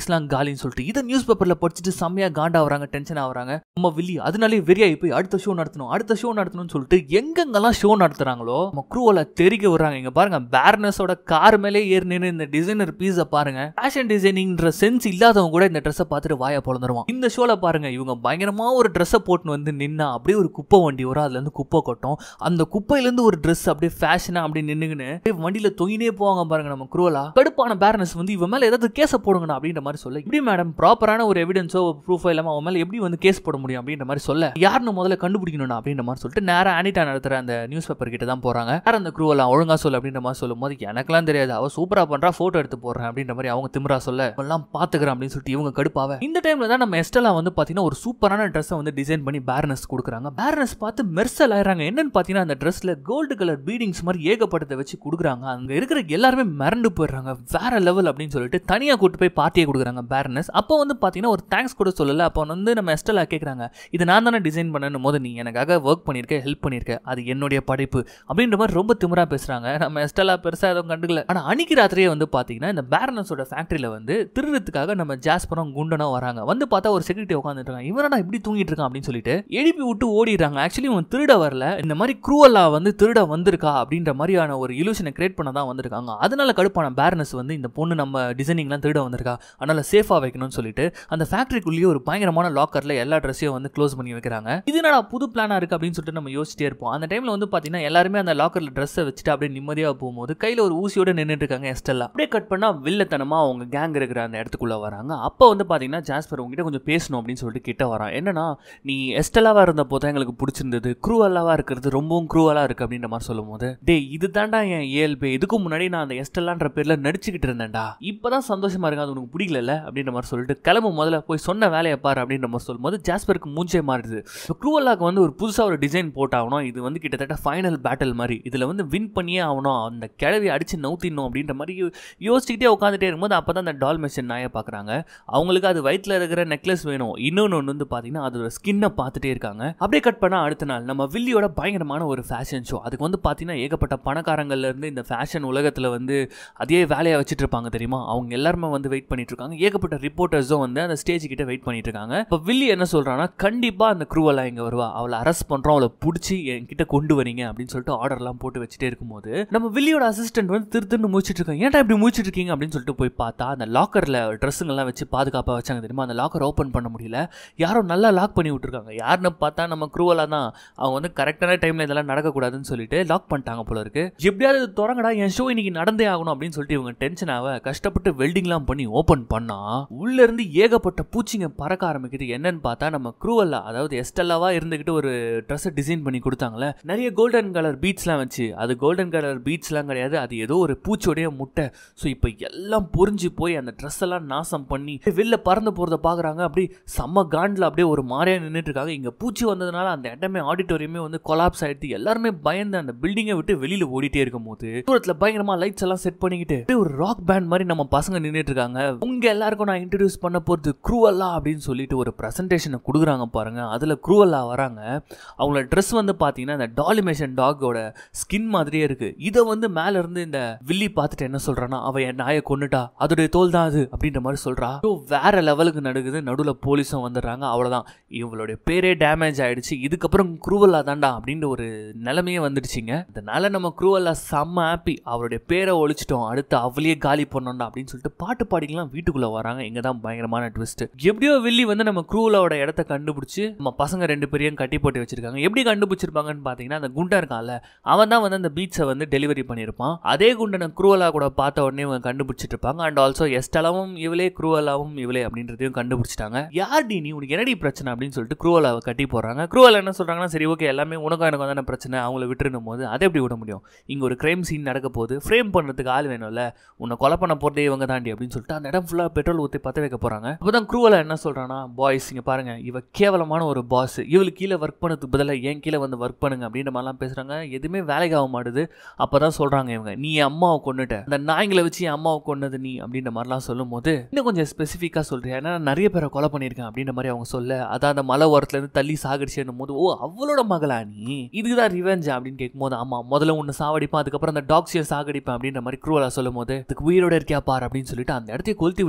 S1: ஆஃபீஸ்லாம் காலின்னு சொல்லிட்டு இதை நியூஸ் பேப்பர்ல படிச்சுட்டு செம்மையா காண்டா வராங்க டென்ஷன் ஆகுறாங்க நம்ம வில்லி அதனாலே வெறியாகி போய் அடுத்த ஷோ நடத்தணும் அடுத்த ஷோ நடத்தணும்னு சொல்லிட்டு எங்கெங்கெல்லாம் ஷோ நடத்துறாங்களோ நம்ம க்ரூவல தெரிக்க விடுறாங்க இங்க பாருங்க பேர்னஸோட கார் மேலே ஏறி நின்று இந்த டிசைனர் பீஸை பாருங்க ஃபேஷன் டிசைனிங்ன்ற சென்ஸ் இல்லாதவங்க கூட இந்த ட்ரெஸ்ஸை பார்த்துட்டு வாய பொழந்துருவான் இந்த ஷோல பாருங்க இவங்க பயங்கரமா ஒரு ட்ரெஸ்ஸை போட்டுன்னு வந்து நின்னா அப்படியே ஒரு குப்பை வண்டி வரும் அதுல இருந்து குப்பை கொட்டும் அந்த குப்பையில இருந்து ஒரு ட்ரெஸ் அப்படியே ஃபேஷனா அப்படியே நின்னுங்கன்னு அப்படியே வண்டியில தொங்கினே போவாங்க பாருங்க நம்ம குரூவலா கடுப்பான பேரனஸ் வந்து இவன் மேல ஏதாவது கேஸ போடுங்கண்ணா அப்படின்ற மாதிரி சொல்ல இப்படி மேடம் ப்ராப்பரான ஒரு எவிடன்ஸோ ப்ரூஃபோ இல்லாம அவன் மேல எப்படி வந்து கேஸ் போட முடியும் அப்படின்ற மாதிரி சொல்ல யாருன்னு முதல்ல கண்டுபிடிக்கணும் அப்படின்ற மாதிரி சொல்லிட்டு நேரா அனிதா நடத்துற அந்த நியூஸ் பேப்பர் கிட்ட தான் போறாங்க யார் அந்த குரூவெல்லாம் ஒழுங்கா சொல்லு அப்படின்ற மாதிரி சொல்லும் போது எனக்கெல்லாம் தெரியாது அவ சூப்பரா பண்றா போட்டோ எடுத்து போடுறேன் அப்படின்ற மாதிரி அவங்க திமிரா சொல்ல எல்லாம் பாத்துக்கிறேன் அப்படின்னு சொல்லிட்டு இவங்க கடுப்பாவ இந்த டைம்ல தான் நம்ம எஸ்டலா வந்து பாத்தீங்கன்னா ஒரு சூப்பரான ட்ரெஸ்ஸை வந்து டிசைன் பண்ணி பேரனஸ் கொடுக்குறாங்க பேரனஸ் பார்த்து மெர்சல் ஆயிடுறாங்க என்னன்னு பாத்தீங்கன்னா அந்த ட்ரெஸ்ல கோல்டு கலர் பீடிங்ஸ் மாதிரி ஏகப்பட்டதை வச்சு கொடுக்குறாங்க அங்க இருக்கிற எல்லாருமே மிரண்டு போயிடுறாங்க வேற லெவல் அப்படின்னு சொல்லிட்டு தனியா கூட்டு போய் பார்ட்டியை கொடுக்குறாங்க பேரனஸ் அப்போ வந்து பாத்தீங்கன்னா ஒரு தேங்க்ஸ் கூட சொல்லல அப்போ வந்து நம்ம எஸ்டலா கேட்குறாங்க இது நான் தானே டிசைன் பண்ணணும் போது நீ எனக்காக ஒர்க் பண்ணியிருக்க ஹெல்ப் பண்ணியிருக்க அது என்னுடைய படைப்பு அப்படின்ற மாதிரி ரொம்ப திமிரா பேசுறாங்க நம்ம எஸ்டலா பெருசா எதுவும் கண்டுக்கல ஆனா அன்னைக்கு ராத்திரியே வந்து பாத்தீங்கன்னா இந்த பேரனஸோட ஃபேக்டரியில வந்து திருடுறதுக்காக நம்ம ஜாஸ்பரம் குண்டனும் வராங்க வந்து பார்த்தா ஒரு செக்யூரிட்டி உட்காந்துட்டு இருக்காங்க இவனடா இப்படி தூங்கிட்டு இருக்கான் அப்படின்னு சொல்லிட்டு எழுப்பி விட்டு ஓடிடுறாங்க ஆக்சுவலி இவன் திருட வரல இந்த மாதிரி குரூவலா வந்து திருட வந்திருக்கா அப்படின்ற மாதிரியான ஒரு இலூஷனை கிரியேட் பண்ண தான் வந்திருக்காங்க அதனால கடுப்பான பேரனஸ் வந்து இந்த பொண்ணு நம்ம டிசைனிங்லாம் திருட வந்திருக்கா அதனால சேஃபா வைக்கணும்னு சொல்லிட்டு அந்த ஃபேக்டரிக்குள்ளேயே ஒரு பயங்கரமான லாக்கர்ல எல்லா ட்ரெஸ்ஸையும் வந்து க்ளோஸ் பண்ணி வைக்கிறாங்க இது என்னடா புது பிளானா இருக்கு அப்படின்னு சொல்லிட்டு நம்ம யோசிச்சிட்டே இருப்போம் அந்த டைம்ல வந்து பாத்தீங்கன்னா எல்லாருமே அந்த லாக்கர்ல ட்ரெஸ்ஸை வச்சுட்டு அப்படியே நிம்மதியா போகும்போது கையில ஒரு ஊசியோட நின்னுட்டு இருக்காங்க எஸ்டெல்லா அப்படியே கட் பண்ணா வில்லத்தனமா அவங்க கேங் இருக்கிற அந்த இடத்துக்குள்ள வராங்க அப்போ வந்து பாத்தீங்கன்னா ஜாஸ்பர் உங்ககிட்ட கொஞ்சம் பேசணும் அப்படின்னு சொல்லிட்டு கிட்ட வரான் என்னன்னா நீ எஸ்டெல்லாவா இருந்த போது எங்களுக்கு பிடிச்சிருந்தது க்ரூவல்லாவா இருக்கிறது ரொம்பவும் க்ரூவலா இருக்கு அப்படின்ற மாதிரி சொல்லும் போது டே இது தாண்டா என் இயல்பு இதுக்கு முன்னாடி நான் அந்த எஸ்டெல்லான்ற பேர்ல நடிச்சுக்கிட்டு இருந்தேன்டா இப்பதான் சந்தோஷமா இருக்கு அது உனக்கு பிடிக்கல அப்படின்ற மாதிரி சொல்லிட்டு கிளம்பு முதல்ல போய் சொன்ன வேலையை பாரு அப்படின்ற மாதிரி சொல்லும்போது ஜாஸ்பருக்கு மூஞ்சே மாறுது இப்போ க்ரூவல்லாக்கு வந்து ஒரு புதுசாக ஒரு டிசைன் போட்டாகணும் இது வந்து கிட்டத்தட்ட ஃபைனல் பேட்டில் மாதிரி இதில் வந்து வின் பண்ணியே ஆகணும் அந்த கிழவி அடிச்சு நவுத்திடணும் அப்படின்ற மாதிரி யோ- யோசிச்சுக்கிட்டே உட்காந்துட்டே இருக்கும்போது அப்போ தான் அந்த டால் மெஷின் நாயை பார்க்குறாங்க அவங்களுக்கு அது வயிற்றில் இருக்கிற நெக்லஸ் வேணும் இன்னொன்று ஒன்று வந்து பார்த்தீங்கன்னா அதோட ஸ்கின்னை பார்த்துட்டே இருக்காங்க அப்படியே கட் பண்ணால் அடுத்த நாள் நம்ம வில்லியோட பயங்கரமான ஒரு ஃபேஷன் ஷோ அதுக்கு வந்து பார்த்தீங்கன்னா ஏகப்பட்ட பணக்காரங்கள்ல இருந்து இந்த ஃபேஷன் உலகத்தில் வந்து அதே வேலையை வச்சுட்டு இருப்பாங்க தெரியுமா அவங்க எல்லாருமே வந்து வெயிட் பண்ணிட்டு இருக்காங்க ஏகப்பட்ட ரிப்போர்ட்டர்ஸும் வந்து அந்த ஸ்டேஜ் கிட்ட வெயிட் பண்ணிட்டு இருக்காங்க இப்போ வில்லி என்ன சொல்றான்னா கண்டிப்பா அந்த குரூவலா இங்க வருவா அவளை அரெஸ்ட் பண்றோம் அவளை பிடிச்சி என்கிட்ட கொண்டு வரீங்க அப்படின்னு சொல்லிட்டு ஆர்டர்லாம் போட்டு வச்சுட்டே இருக்கும்போது நம்ம வில்லியோட அசிஸ்டன்ட் வந்து திரு திருன்னு முடிச்சிட்டு இருக்காங்க ஏன்டா இப்படி முடிச்சிட்டு இருக்கீங்க அப்படின்னு சொல்லிட்டு போய் பார்த்தா அந்த லாக்கர்ல ட்ரெஸ்ஸுங்கெல்லாம் வச்சு பாதுகாப்பாக வச்சாங்க தெரியுமா அந்த லாக்கர் ஓப்பன் பண்ண முடியல யாரோ நல்லா லாக் பண்ணி விட்டுருக்காங்க யாருன்னு பார்த்தா நம்ம குரூவலா தான் அவங்க வந்து கரெக்டான டைம்ல இதெல்லாம் நடக்கக்கூடாதுன்னு சொல்லிட்டு லாக் பண்ணிட்டாங்க போல இருக்கு எப்படியாவது இது திறங்கடா என் ஷோ இன்னைக்கு நடந்தே ஆகணும் அப்படின்னு சொல்லிட்டு இவங்க டென்ஷன் ஆக கஷ்டப்பட்டு வெல்டிங்லாம் பண்ணி ஓப்பன் பண்ணா உள்ள இருந்து ஏகப்பட்ட பூச்சிங்க பறக்க ஆரம்பிக்குது என்னன்னு பார்த்தா நம்ம குரூவல்லா அதாவது எஸ்டெல்லாவா இருந்துகிட்டு ஒரு ட்ரெஸ்ஸை டிசைன் பண்ணி கொடுத்தாங்களே நிறைய கோல்டன் கலர் பீட்ஸ்லாம் வச்சு அது கோல்டன் கலர் பீட்ஸ்லாம் கிடையாது அது ஏதோ ஒரு பூச்சோடைய முட்டை ஸோ இப்போ எல்லாம் பொறிஞ்சு போய் அந்த ட்ரெஸ் எல்லாம் நாசம் பண்ணி வெளில பறந்து போகிறத பார்க்குறாங்க அப்படி செம்ம காண்டில் அப்படியே ஒரு மாதிரியா நின்றுட்டு இருக்காங்க இங்கே பூச்சி வந்ததுனால அந்த இடமே ஆடிட்டோரியமே வந்து கொலாப்ஸ் ஆயிடுது எல்லாருமே பயந்து அந்த பில்டிங்கை விட்டு வெளியில ஓடிட்டே இருக்கும் போது தூரத்தில் பயங்கரமா லைட்ஸ் எல்லாம் செட் பண்ணிக்கிட்டு அப்படியே ஒரு ராக் பேண்ட் மாதிரி நம்ம பசங்க நின்றுட்டு இருக்காங்க உங்க எல்லாருக்கும் நான் இன்ட்ரடியூஸ் பண்ண போகிறது க்ரூவல்லா அப்படின்னு சொல்லிட்டு ஒரு ப்ரெசன்டேஷனை கொடுக்குறாங்க பாருங்க அதில் க்ரூவல்லா வராங்க அவங்களோட ட்ரெஸ் வந்து பார்த்தீங்கன்னா இந்த டாலிமேஷன் டாகோட ஸ்கின் மாதிரியே இருக்கு இதை வந்து மேல இருந்து இந்த வில்லி பார்த்துட்டு என்ன சொல்றான்னா அவ என் நாயை கொன்னுட்டா அதோடைய தோல் தான் அது அப்படின்ற மாதிரி சொல்றா So, வேற லெவலுக்கு நடக்குது நடுவில் போலீஸும் வந்துடுறாங்க அவ்வளோதான் இவங்களுடைய பேரே டேமேஜ் ஆயிடுச்சு இதுக்கப்புறம் குரூவல்லா தாண்டா அப்படின்ற ஒரு நிலைமையே வந்துடுச்சுங்க அதனால நம்ம குரூவல்லா செம்ம ஹாப்பி அவருடைய பேரை ஒழிச்சிட்டோம் அடுத்து அவளையே காலி பண்ணோம்டா அப்படின்னு சொல்லிட்டு பாட்டு பாடிக்கலாம் வீட்டுக்குள்ள வராங்க இங்க தான் பயங்கரமான ட்விஸ்ட் எப்படியோ வில்லி வந்து நம்ம குரூவலோட இடத்த கண்டுபிடிச்சு நம்ம பசங்க ரெண்டு பேரையும் கட்டி போட்டு வச்சிருக்காங்க எப்படி கண்டுபிடிச்சிருப்பாங்கன்னு பார்த்தீங்கன்னா அந்த குண்டா இருக்கான்ல அவன் தான் வந்து அந்த பீச்சை வந்து டெலிவரி பண்ணியிருப்பான் அதே குண்டனை குரூவலா கூட பார்த்த உடனே இவங்க கண்டுபிடிச்சிட்டு இருப்பாங்க அண்ட் ஆல்சோ எஸ்டலாவும் இவளே குரூவலாவும் இவளே அப்படின்றதையும் கண்டுபிடிச்சிட்டாங்க யார் டி நீ உனக்கு என்னடி பிரச்சனை அப்படின்னு சொல்லிட்டு குரூவலாவை கட்டி போடுறாங்க குரூவல் என்ன சொல்றாங்கன்னா சரி ஓகே எல்லாமே உனக்கும் எனக்கு தானே பிரச்சனை அவங்கள விட்டுருந்தும் போது அதை எப்படி விட முடியும் இங்க ஒரு கிரைம் சீன் நடக்க போகுது ஃப்ரேம் பண்ணுறதுக்கு ஆள் வேணும்ல உன்னை கொலை பண்ண போறதே இவங்க தாண்டி அப்படின்னு சொல்லிட்டு அந்த இடம் ஃபுல்லாக பெட்ரோல் ஊற்றி பற்ற வைக்க போறாங்க அப்பதான் குரூவலா என்ன சொல்றான்னா பாய்ஸ் இங்க பாருங்க இவ கேவலமான ஒரு பாஸ் இவளுக்கு கீழே ஒர்க் பண்ணதுக்கு பதிலாக என் கீழே வந்து ஒர்க் பண்ணுங்க அப்படின்ற மாதிரிலாம் பேசுறாங்க எதுவுமே வேலைக்கு ஆக மாட்டுது அப்பதான் சொல்றாங்க இவங்க நீ என் அம்மாவை கொண்டுட்ட அந்த நாய்களை வச்சு என் அம்மாவை கொன்னது நீ அப்படின்ற மாதிரிலாம் சொல்லும் போது இன்னும் கொஞ்சம் ஸ்பெசிஃபிக்காக சொல்றியா ஏன்னா நான் நிறைய பேரை கொலை பண்ணியிருக்கேன் அப்படின்ற மாதிரி அவங்க சொல்ல அதான் அந்த மலை ஓரத்துல இருந்து தள்ளி சாகடிச்சேன்னும் போது ஓ அவளோட மகளா நீ இதுதான் ரிவெஞ்ச் அப்படின்னு கேட்கும்போது ஆமா முதல்ல ஒன்று சாவடிப்பேன் அதுக்கப்புறம் அந்த டாக்ஸியை சாகடிப்பேன் அப்படின்ற மாதிரி குரூவலா சொல்லும் போது இதுக்கு உயிரோட இருக்கியா பார் அப்படின்னு சொல்லிட்டு அந்த இடத்தையே கொளுத்தி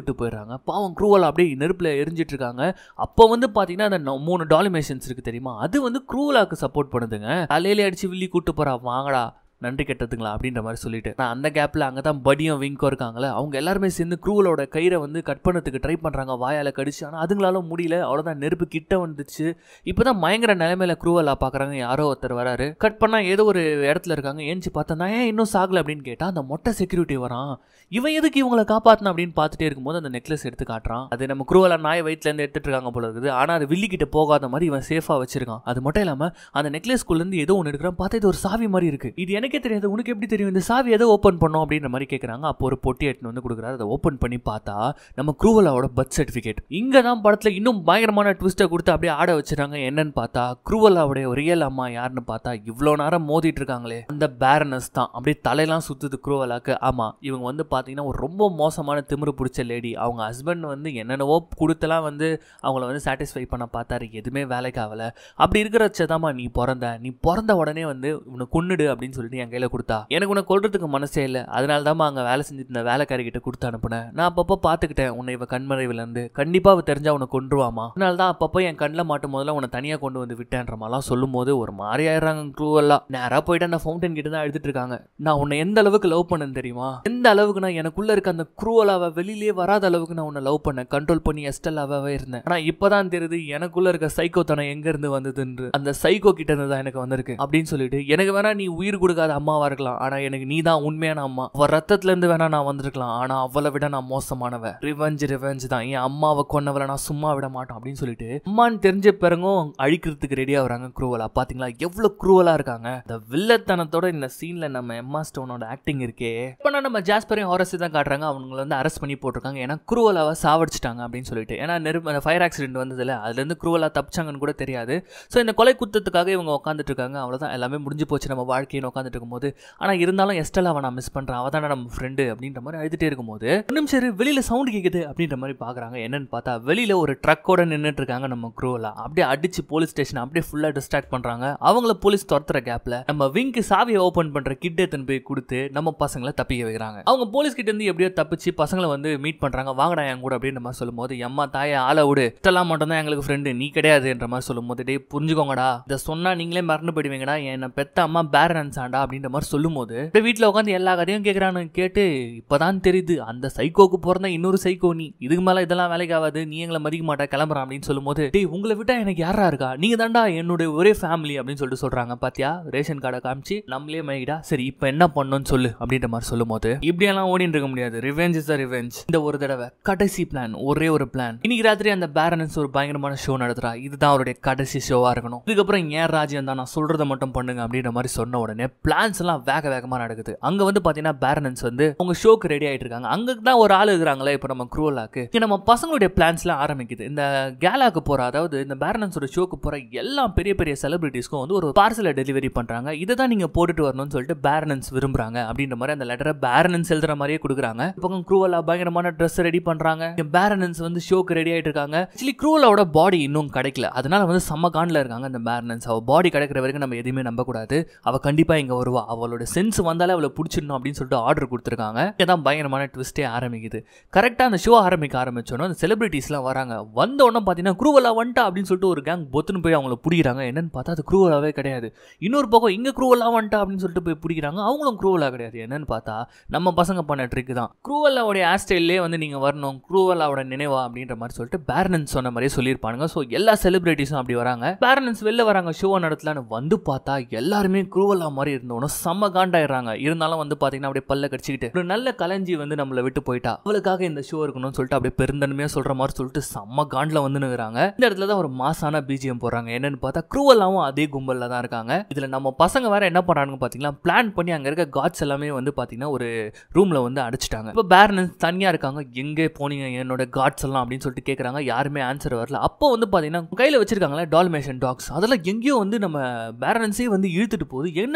S1: விட்டு போயிடுறாங்க பாவம் க்ரூவல் அப்படியே நெருப்பில் எரிஞ்சிட்டு இருக்காங்க அப்போ வந்து பார்த்தீங்கன்னா அந்த நொ- மூணு டாலிமேஷன்ஸ் இருக்கு தெரியுமா அது வந்து க்ரூவலாக்கு சப்போர்ட் பண்ணுதுங்க தலையில அடிச்சு வில்லி கூட்டு போறா வாங்கடா நன்றி கெட்டதுங்களா அப்படின்ற மாதிரி சொல்லிட்டு நான் அந்த கேப்பில் அங்கே தான் படியும் விங்கோ இருக்காங்களே அவங்க எல்லாருமே சேர்ந்து க்ரூவலோட கயிறை வந்து கட் பண்ணதுக்கு ட்ரை பண்ணுறாங்க வாயால் கடிச்சு ஆனால் அதுங்களால முடியல அவ்வளோதான் நெருப்பு கிட்ட வந்துச்சு இப்போ தான் பயங்கர நிலைமையில க்ரூவலா பார்க்குறாங்க யாரோ ஒருத்தர் வராரு கட் பண்ணால் ஏதோ ஒரு இடத்துல இருக்காங்க ஏஞ்சி பார்த்தா நான் ஏன் இன்னும் சாகலை அப்படின்னு கேட்டால் அந்த மொட்டை செக்யூரிட்டி வரான் இவன் எதுக்கு இவங்களை காப்பாற்றின அப்படின்னு பார்த்துட்டே இருக்கும்போது அந்த நெக்லஸ் எடுத்து காட்டுறான் அது நம்ம குருவலா நாய் வயிற்றுலேருந்து எடுத்துட்டு இருக்காங்க போல இருக்குது ஆனால் அது வில்லிக்கிட்ட போகாத மாதிரி இவன் சேஃபாக வச்சிருக்கான் அது மட்டும் இல்லாமல் அந்த நெக்லஸ்குள்ளேருந்து ஏதோ ஒன்று எடுக்கிறான் பார்த்தா இது ஒரு சாவி மாதிரி இருக்கு இது எனக்கே தெரியாது உனக்கு எப்படி தெரியும் இந்த சாவி எதோ ஓப்பன் பண்ணோம் அப்படின்ற மாதிரி கேட்குறாங்க அப்போ ஒரு பொட்டி எடுத்துன்னு வந்து கொடுக்குறாரு அதை ஓப்பன் பண்ணி பார்த்தா நம்ம குருவலாவோட பர்த் சர்டிஃபிகேட் இங்கே தான் படத்தில் இன்னும் பயங்கரமான ட்விஸ்ட்டை கொடுத்து அப்படியே ஆட வச்சிருக்காங்க என்னன்னு பார்த்தா குருவலாவுடைய ரியல் அம்மா யாருன்னு பார்த்தா இவ்வளோ நேரம் மோதிட்டு இருக்காங்களே அந்த பேரனஸ் தான் அப்படியே தலையெல்லாம் சுத்துது குருவலாக்கு ஆமாம் இவங்க வந்து பார்த்தீங்கன்னா ஒரு ரொம்ப மோசமான திமிரு பிடிச்ச லேடி அவங்க ஹஸ்பண்ட் வந்து என்னென்னவோ கொடுத்தலாம் வந்து அவங்கள வந்து சாட்டிஸ்ஃபை பண்ண பார்த்தாரு எதுவுமே வேலைக்கு ஆகலை அப்படி இருக்கிற வச்சதாம்மா நீ பிறந்த நீ பிறந்த உடனே வந்து உன்னை கொன்னுடு அப்படின்னு சொல்லிட்டு என் கையில் கொடுத்தா எனக்கு உன்னை கொல்றதுக்கு மனசே இல்லை அதனால தான் அங்கே வேலை செஞ்சுட்டு இருந்த வேலைக்காரி கிட்ட கொடுத்து அனுப்புனேன் நான் அப்பப்போ பார்த்துக்கிட்டேன் உன்னை இவ கண்மறைவிலேருந்து கண்டிப்பாக அவ தெரிஞ்சா உன்னை கொன்றுவாமா அதனால தான் அப்பப்போ என் கண்ணில் மாட்டும் போதெல்லாம் உன்னை தனியாக கொண்டு வந்து விட்டேன்ற மாதிரிலாம் சொல்லும் போது ஒரு மாதிரி ஆயிடுறாங்க க்ரூவெல்லாம் நேராக போயிட்டு அந்த ஃபவுண்டன் கிட்ட தான் எழுதிட்டு இருக்காங்க நான் உன்னை எந்த அளவுக்கு லவ் பண்ணேன்னு தெரியுமா எந்த அளவுக்கு நான் எனக்குள்ள இருக்க அந்த குரூவலாவை வெளியிலேயே வராத அளவுக்கு நான் உன்னை லவ் பண்ணேன் கண்ட்ரோல் பண்ணி எஸ்டல்லாவே இருந்தேன் ஆனா இப்பதான் தெரியுது எனக்குள்ள இருக்க சைக்கோ தனம் எங்க இருந்து வந்ததுன்னு அந்த சைக்கோ கிட்ட இருந்து தான் எனக்கு வந்திருக்கு அப்படின்னு சொல்லிட்டு எனக்கு வேணா நீ உயிர் கொடுக்காத அம்மாவா இருக்கலாம் ஆனா எனக்கு நீ தான் உண்மையான அம்மா அவ ரத்தத்துல இருந்து வேணா நான் வந்திருக்கலாம் ஆனா அவளை விட நான் மோசமானவ ரிவெஞ்ச் ரிவெஞ்ச் தான் என் அம்மாவை கொன்னவளை நான் சும்மா விட மாட்டோம் அப்படின்னு சொல்லிட்டு அம்மான்னு தெரிஞ்ச பிறகும் அழிக்கிறதுக்கு ரெடியா வராங்க குரூவலா பாத்தீங்களா எவ்வளவு குரூவலா இருக்காங்க இந்த வில்லத்தனத்தோட இந்த சீன்ல நம்ம எம்மா ஸ்டோனோட ஆக்டிங் இருக்கே இப்போ நம்ம ஜாஸ்பரையும் ஹாரஸ் தான் காட்டுறாங்க அவங்களை வந்து அரெஸ்ட் பண்ணி போட்டிருக்காங்க ஏன்னா குரூவலாவை சாவடிச்சிட்டாங்க அப்படின்னு சொல்லிட்டு ஏன்னா நெருப்பு ஃபயர் ஆக்சிடென்ட் வந்ததுல அதுலேருந்து குரூவலா தப்பிச்சாங்கன்னு கூட தெரியாது ஸோ இந்த கொலை குத்தத்துக்காக இவங்க உட்காந்துட்டு இருக்காங்க அவ்வளோதான் எல்லாமே முடிஞ்சு போச்சு நம்ம வாழ்க்கைன்னு உட்காந்துட்டு இருக்கும்போது ஆனால் இருந்தாலும் எஸ்டலாவை நான் மிஸ் பண்ணுறேன் அவள் தானே நம்ம ஃப்ரெண்டு அப்படின்ற மாதிரி அழுதுட்டே இருக்கும்போது ஒரு நிமிஷம் இரு, வெளியில சவுண்ட் கேட்குது அப்படின்ற மாதிரி பார்க்குறாங்க என்னன்னு பார்த்தா வெளியில ஒரு ட்ரக்கோட நின்றுட்டு இருக்காங்க நம்ம குரூவலா அப்படியே அடிச்சு போலீஸ் ஸ்டேஷன் அப்படியே ஃபுல்லாக டிஸ்ட்ராக்ட் பண்ணுறாங்க அவங்கள போலீஸ் துரத்துற கேப்பில் நம்ம விங்க்கு சாவியை ஓப்பன் பண்ணுற கிட் எடுத்துன்னு போய் கொடுத்து நம்ம பசங்களை தப்பிக்க வைக்கிறாங்க அவங்க போலீஸ் கிட்ட இருந்து எப்படியோ தப்பிச்சு பசங்களை வந்து மீட் பண்றாங்க வாங்கடா என் கூட அப்படின்னு மாதிரி சொல்லும்போது எம்மா தாயை ஆளை விடு இதெல்லாம் மட்டும் தான் எங்களுக்கு ஃப்ரெண்டு நீ கிடையாதுன்ற மாதிரி சொல்லும்போது டேய் புரிஞ்சுக்கோங்கடா இதை சொன்னா நீங்களே மறந்து போயிடுவீங்கடா என்ன பெத்த அம்மா பேரன்ஸ் ஆண்டா அப்படின்ற மாதிரி சொல்லும்போது அப்படியே வீட்டில் உட்காந்து எல்லா கதையும் கேட்குறான்னு கேட்டு இப்பதான் தெரியுது அந்த சைக்கோக்கு பிறந்த இன்னொரு சைக்கோ நீ இதுக்கு மேல இதெல்லாம் வேலைக்கு ஆகாது நீ எங்களை மதிக்க மாட்டா கிளம்புறான் அப்படின்னு சொல்லும்போது டேய் உங்களை விட்டா எனக்கு யாரா இருக்கா நீங்க தாண்டா என்னுடைய ஒரே ஃபேமிலி அப்படின்னு சொல்லிட்டு சொல்றாங்க பாத்தியா ரேஷன் கார்டை காமிச்சு நம்மளே மயக்கிட்டா சரி இப்போ என்ன பண்ணணும்னு சொல்லு அப்படின்ற மாதிரி சொல்லும்போது இப்படியெல்லாம் ஓடிட்டு இருக்க முடியாது ரிவெஞ்ச் இஸ் ரிவெஞ்ச் இந்த ஒரு தடவை கடைசி பிளான் ஒரே ஒரு பிளான் இன்னைக்கு ராத்திரி அந்த பேரன்ஸ் ஒரு பயங்கரமான ஷோ நடத்துறா இதுதான் அவருடைய கடைசி ஷோவா இருக்கணும் இதுக்கப்புறம் ஏன் ராஜ்யம் தான் நான் சொல்றதை மட்டும் பண்ணுங்க அப்படின்ற மாதிரி சொன்ன உடனே பிளான்ஸ் எல்லாம் வேக வேகமா நடக்குது அங்க வந்து பாத்தீங்கன்னா பேரன்ஸ் வந்து அவங்க ஷோக்கு ரெடி ஆயிட்டு இருக்காங்க அங்க தான் ஒரு ஆள் இருக்கிறாங்களே இப்போ நம்ம குரூவலாக்கு இங்க நம்ம பசங்களுடைய பிளான்ஸ்லாம் ஆரம்பிக்குது இந்த கேலாக்கு போற அதாவது இந்த பேரனன்ஸோட ஷோக்கு போற எல்லா பெரிய பெரிய செலிபிரிட்டிஸ்க்கும் வந்து ஒரு பார்சலை டெலிவரி பண்றாங்க இதை தான் நீங்க போட்டுட்டு வரணும்னு சொல்லிட்டு பேரனன்ஸ் விரும்புறாங்க அப்படின்ற மாதிரி அந்த லெட்டரை பேரனன்ஸ் எழுதுற மாதிரியே கொடுக்குறாங்க இப்போ குரூவலா பயங்கரமான ட்ரெஸ் ரெடி பண்றாங்க பேரனன்ஸ் வந்து ஷோக்கு ரெடி ஆயிட்டு இருக்காங்க ஆக்சுவலி குரூவலாவோட பாடி இன்னும் கிடைக்கல அதனால வந்து செம்ம காண்டில் இருக்காங்க அந்த பேரனன்ஸ் அவ பாடி கிடைக்கிற வரைக்கும் நம்ம எதுவுமே நம்பக்கூடாது அவ கண்டிப்பா இங்க வருவா அவளோட சென்ஸ் வந்தாலே அவளை பிடிச்சிடணும் அப்படின்னு சொல்லிட்டு ஆர்டர் கொடுத்துருக்காங்க இதான் பயங்கரமான ட்விஸ்டே ஆரம்பிக்குது கரெக்டாக அந்த ஷோ ஆரம்பிக்க ஆரம்பிச்சோன்னா அந்த செலிபிரிட்டிஸ்லாம் வராங்க வந்த உடனே பார்த்தீங்கன்னா குரூவலா வந்துட்டா அப்படின்னு சொல்லிட்டு ஒரு கேங் பொத்துன்னு போய் அவங்கள பிடிக்கிறாங்க என்னன்னு பார்த்தா அது குரூவலாவே கிடையாது இன்னொரு பக்கம் இங்கே குரூவலா வந்துட்டா அப்படின்னு சொல்லிட்டு போய் பிடிக்கிறாங்க அவங்களும் குரூவலா கிடையாது என்னன்னு பார்த்தா நம்ம பசங்க பண்ண ட்ரிக் தான் குரூவலாவுடைய ஹேர் ஸ்டைல்லே வந்து நீங்கள் வரணும் குரூவலாவோட நினைவா அப்படின்ற மாதிரி சொல்லிட்டு பேரனன்ஸ் சொன்ன மாதிரியே சொல்லியிருப்பாங்க ஸோ எல்லா செலிபிரிட்டிஸும் அப்படி வராங்க பேரனன்ஸ் வெளில வராங்க ஷோ நடத்தலான்னு வந்து பார்த்தா எல்லாருமே குரூவலா மாதிரி இருந்தோன்னு செம்ம காண்டாயிடுறாங்க இருந்தாலும் வந்து பார்த்தீங்கன்னா அப்படியே பல்ல கடிச்சிக்கிட்டு ஒரு நல்ல கலைஞ்சி வந்து நம்மளை விட்டு போயிட்டா அவளுக்காக இந்த ஷோ இருக்கணும்னு சொல்லிட்டு அப்படியே பெருந்தன்மையா சொல்ற மாதிரி சொல்லிட்டு செம்ம காண்டில் வந்து நிற்கிறாங்க இந்த இடத்துல தான் ஒரு மாசான பிஜிஎம் போடுறாங்க என்னன்னு பார்த்தா குரூவலாவும் அதே கும்பலில் தான் இருக்காங்க இதில் நம்ம பசங்க வேற என்ன பண்ணுறாங்க பார்த்தீங்கன்னா பிளான் பண்ணி அங்கே இருக்க காட்ஸ் எல்லாமே வந்து பார்த்தீங்கன்னா ஒரு ரூமில் வந்து அடிச்சிட்டாங்க இப்போ பேரனன்ஸ் தனியாக இருக்காங்க எங்கே போனீங்க என்னோட காட்ஸ் எல்லாம் அப்படின்னு சொல்லிட்டு கேட்குறாங்க யாருமே ஆன்சர் வரல அப்போ வந்து பார்த்தீங்கன்னா கையில் வச்சிருக்காங்களே டால்மேஷன் டாக்ஸ் அதெல்லாம் எங்கேயோ வந்து நம்ம பேரனன்ஸே வந்து இழுத்துட்டு போகுது என்னன்னு வந்து வெளில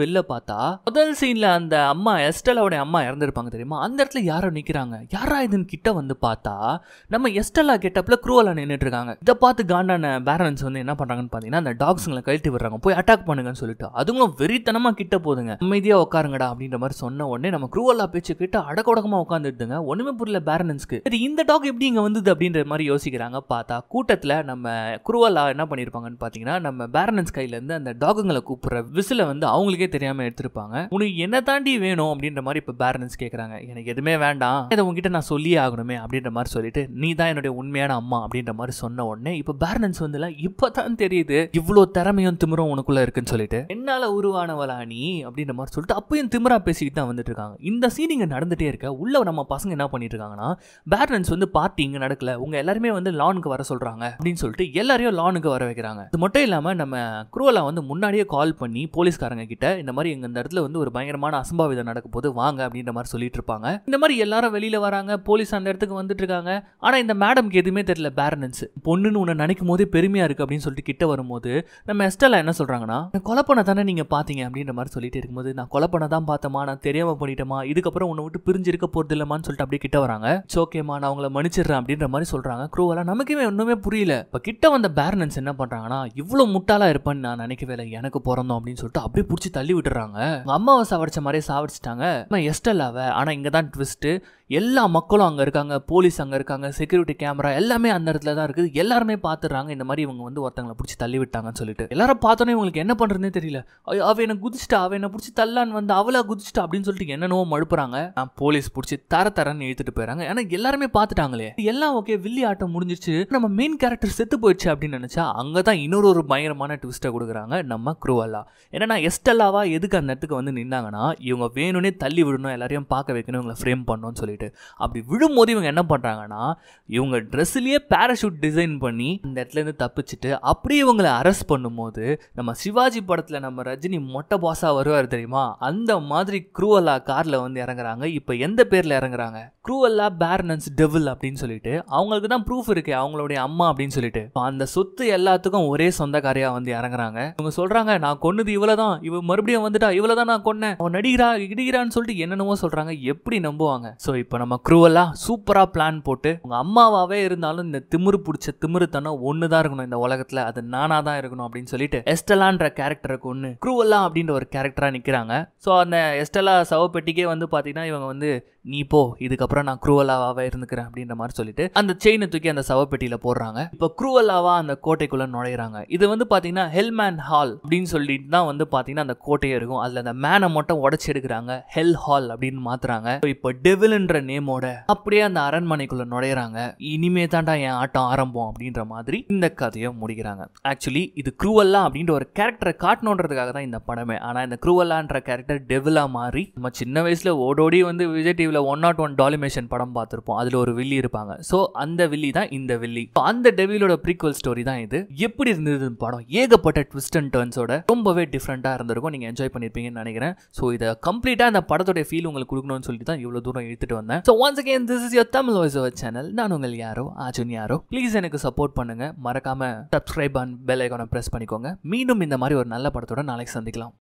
S1: வெளில பார்த்தா முதல் சீன்ல அந்த அம்மா எஸ்டலாவோட அம்மா இறந்துருப்பாங்க தெரியுமா அந்த இடத்துல யாரோ நிக்கிறாங்க யாரா இதுன்னு கிட்ட வந்து பார்த்தா நம்ம எஸ்டலா கெட்டப்ல குரூவலா நின்றுட்டு இருக்காங்க இதை பார்த்து காண்டான பேரண்ட்ஸ் வந்து என்ன பண்றாங்கன்னு பாத்தீங்கன்னா அந்த டாக்ஸுங்களை கழட்டி விடுறாங்க போய் அட்டாக் பண்ணுங்கன்னு சொல்லிட்டு அதுங்களும் வெறித்தனமா கிட்ட போதுங்க அமைதியா உட்காருங்கடா அப்படின்ற மாதிரி சொன்ன உடனே நம்ம குரூவலா பேச்சு கிட்ட அடக்கொடக்கமா உட்காந்துட்டுங்க ஒண்ணுமே புரியல பேரண்ட்ஸ்க்கு சரி இந்த டாக் எப்படி இங்க வந்தது அப்படின்ற மாதிரி யோசிக்கிறாங்க பார்த்தா கூட்டத்துல நம்ம குருவலா என்ன பண்ணிருப்பாங்கன்னு பாத்தீங்கன்னா நம்ம பேரனன்ஸ் கையில இருந்து அந்த டாகுங்களை கூப்பிடுற விசில வந்து அவங்களுக்கே தெரியாம எடுத்திருப்பாங்க உனக்கு என்ன தாண்டி வேணும் அப்படின்ற மாதிரி இப்ப பேரனன்ஸ் கேக்குறாங்க எனக்கு எதுவுமே வேண்டாம் இதை உங்ககிட்ட நான் சொல்லியே ஆகணுமே அப்படின்ற மாதிரி சொல்லிட்டு நீ தான் என்னுடைய உண்மையான அம்மா அப்படின்ற மாதிரி சொன்ன உடனே இப்ப பேரனன்ஸ் வந்து இப்பதான் தெரியுது இவ்வளவு திறமையும் திமிரும் உனக்குள்ள இருக்குன்னு சொல்லிட்டு என்னால உருவானவளா நீ அப்படின்ற மாதிரி சொல்லிட்டு அப்பயும் திமிரா பேசிக்கிட்டு தான் வந்துட்டு இருக்காங்க இந்த சீன் இங்க நடந்துட்டே இருக்க உள்ள நம்ம பசங்க என்ன பண்ணிட்டு இருக்காங்கன்னா பேரன்ஸ் வந்து பார்ட்டி இங்க நடக்கல உங்க எல்லாருமே வந்து லானுக்கு வர சொல்றாங்க அப்படின்னு சொல்லிட்டு எல்லாரையும் லானுக்கு வர வைக்கிறாங்க இது மட்டும் இல்லாம நம்ம குருவலா வந்து முன்னாடியே கால் பண்ணி போலீஸ்காரங்க கிட்ட இந்த மாதிரி எங்க இந்த இடத்துல வந்து ஒரு பயங்கரமான அசம்பாவிதம் நடக்க போது வாங்க அப்படின்ற மாதிரி சொல்லிட்டு இருப்பாங்க இந்த மாதிரி எல்லாரும் வெளியில வராங்க போலீஸ் அந்த இடத்துக்கு வந்துட்டு இருக்காங்க ஆனா இந்த மேடம்க்கு எதுவுமே தெரியல பேரனன்ஸ் பொண்ணுன்னு உன்னை நினைக்கும் போதே பெருமையா இருக்கு அப்படின்னு சொல்லிட்டு கிட்ட வரும்போது நம்ம எஸ்டலா என்ன சொல்றாங்கன்னா "நான் கொலை பண்ண தானே நீங்க பாத்தீங்க அப்படின்ற மாதிரி சொல்லிட்டு இருக்கும்போது நான் கொலை பண்ண தான் பார்த்தமா நான் தெரியாம பண்ணிட்டேமா இதுக்கப்புறம் உன்னை விட்டு பிரிஞ்சு இருக்க போறது இல்லமான்னு சொல்லிட்டு அப்படியே கிட்ட வராங்க ஓகேமா நான் அவங்கள மன்னிச்சிடுறேன் அப்படின்ற மாதிரி சொல்றாங்க க்ரூவலா நமக்குமே ஒண்ணுமே புரியல இப்ப கிட்ட வந்த பேரனன்ஸ் என்ன பண்றாங்கன்னா இவ்வளவு முட்டாளா இருப்பேன்னு நான் நினைக்கவே இல்லை எனக்கு பிறந்தோம் அப்படின்னு சொல்லிட்டு அப்படியே பிடிச்சி தள்ளி விட்டுறாங்க உங்க அம்மாவை சாவடிச்ச மாதிரியே சாவடிச்சிட்டாங்க நம்ம எஸ்டல்லாவை ஆனா இங்க தான் ட்விஸ்ட் எல்லா மக்களும் அங்க இருக்காங்க போலீஸ் அங்க இருக்காங்க செக்யூரிட்டி கேமரா எல்லாமே அந்த இடத்துல தான் இருக்குது எல்லாருமே பாத்துறாங்க இந்த மாதிரி இவங்க வந்து ஒருத்தங்களை பிடிச்சி தள்ளி விட்டாங்கன்னு சொல்லிட்டு எல்லாரும் பார்த்தோன்னே இவங்களுக்கு என்ன பண்றதுனே தெரியல ஐயோ, அவ என்ன குதிச்சிட்டா அவ என்ன பிடிச்சி தள்ளான்னு வந்து அவளா குதிச்சிட்டா அப்படின்னு சொல்லிட்டு என்னென்னவோ மழுப்புறாங்க நான் போலீஸ் பிடிச்சி தர தரன்னு இழுத்துட்டு போயிறாங்க ஏன்னா எல்லாருமே பார்த்துட்டாங்களே எல்லாம் ஓகே வில்லி ஆட்டம் முடிஞ்சிச்சு நம்ம மெயின் கேரக்டர் செத்து போயிடுச்சு அப்படின்னு நினைச்சா அங்கதான் இன்னொரு ஒரு பயங்கரமான ட்விஸ்ட்டை கொடுக்குறாங்க நம்ம குருவல்லா ஏன்னா எஸ்டல்லாவா எதுக்கு அந்த இடத்துக்கு வந்து நின்னாங்கன்னா இவங்க வேணும்னே தள்ளி விடணும் எல்லாரையும் பார்க்க வைக்கணும் இவங்களை ஃப்ரேம் பண்ணணும்னு சொல்லிட்டு அப்படி விழும்போது இவங்க என்ன பண்றாங்கன்னா இவங்க ட்ரெஸ்லயே பேராஷூட் டிசைன் பண்ணி அந்த இடத்துல இருந்து தப்பிச்சுட்டு அப்படியே இவங்களை அரெஸ்ட் பண்ணும்போது நம்ம சிவாஜி படத்துல நம்ம ரஜினி மொட்டை பாஸா வருவார் தெரியுமா அந்த மாதிரி க்ரூவல்லா கார்ல வந்து இறங்குறாங்க இப்போ எந்த பேர்ல இறங்குறாங்க க்ரூவல்லா பேர்னன்ஸ் டெவில் அப்படின்னு சொல்லிட்டு அவங்களுக்கு தான் ப்ரூஃப் இருக்கு அவங்களுடைய அம்மா அப்படின்னு சொல்லிட்டு இப்ப அந்த சொத்து எல்லாத்துக்கும் ஒரே சொந்தக்காரியா வந்து இறங்குறாங்க இவங்க சொல்றாங்க நான் கொன்னது இவ்வளவுதான் இவ மறுபடியும் வந்துட்டா இவ்வளவுதான் நான் கொன்னேன் அவன் நடிகிறா இடிகிறான்னு சொல்லிட்டு என்னென்னவோ சொல்றாங்க எப்படி நம்புவாங்க சோ இப்போ நம்ம க்ரூவல்லா சூப்பரா பிளான் போட்டு உங்க அம்மாவாவே இருந்தாலும் இந்த திமிரு பிடிச்ச திமிருத்தனம் ஒண்ணுதான் இருக்கணும் இந்த உலகத்துல அது நானா தான் இருக்கணும் அப்படின்னு சொல்லிட்டு எஸ்டலான்ற கேரக்டரை கொண்டு க்ரூவல்லா அப்படின்ற ஒரு கேரக்டரா நிக்கிறாங்க ஸோ அந்த எஸ்டலா சவப்பெட்டிக்கே வந்து பாத்தீங்கன்னா இவங்க வந்து நீ போ இதுக்கப்புறம் நான் க்ரூவலாவாவே இருந்துக்கிறேன் அப்படின்ற மாதிரி சொல்லிட்டு அந்த செயினை தூக்கி அந்த சவப்பெட்டியில போடுறாங்க இப்போ க்ரூவலாவா அந்த கோட்டைக்குள்ள நுழையிறாங்க இது வந்து பாத்தீங்கன்னா ஹெல்மேன் ஹால் அப்படின்னு சொல்லிட்டு தான் வந்து பாத்தீங்கன்னா அந்த கோட்டையே இருக்கும் அதுல அந்த மேனை மட்டும் உடைச்சு எடுக்கிறாங்க ஹெல் ஹால் அப்படின்னு மாத்துறாங்க So, இப்போ டெவில்ன்ற நேமோட அப்படியே அந்த அரண்மனைக்குள்ள நுழையிறாங்க இனிமே தாண்டா என் ஆட்டம் ஆரம்பம் அப்படின்ற மாதிரி இந்த கதையை முடிக்கிறாங்க ஆக்சுவலி இது க்ரூவல்லா அப்படின்ற ஒரு கேரக்டரை காட்டணுன்றதுக்காக தான் இந்த படமே ஆனா இந்த க்ரூவல்லான்ற கேரக்டர் டெவிலா மாறி நம்ம சின்ன வயசுல ஓடோடி வந்து விஜய் டிவில ஒன் நாட் ஒன் டாலிமேஷன் படம் பார்த்திருப்போம் அதுல ஒரு வில்லி இருப்பாங்க சோ அந்த வில்லி தான் இந்த வில்லி So, அந்த டெவிலோட ப்ரீக்வல் ஸ்டோரி தான் இது எப்படி இருந்தது இந்த படம் ஏகப்பட்ட ட்விஸ்ட் அண்ட் டர்ன்ஸோட ரொம்பவே டிஃப்ரெண்டா இருந்திருக்கும் நீங்க என்ஜாய் பண்ணிருப்பீங்கன்னு நினைக்கிறேன் சோ இதை கம்ப்ளீட்டா அந்த படத்தோட ஃபீல் உங்களுக்கு கொடுக்கணும்னு சொல்லிட்டு தான் இவ்வளவு தூரம் எடுத்துட்டு வந்தேன் so once again this is your Tamil voice over channel நான் உங்கள் யாரோ ஆஜுன் யாரோ ப்ளீஸ் எனக்கு சப்போர்ட் பண்ணுங்க மறக்காம சப்ஸ்கிரைப் அண்ட் பெல் ஐக்கானை ப்ரெஸ் பண்ணிக்கோங்க மீண்டும் இந்த மாதிரி ஒரு நல்ல படத்தோட நாளைக்கு சந்திக்கலாம்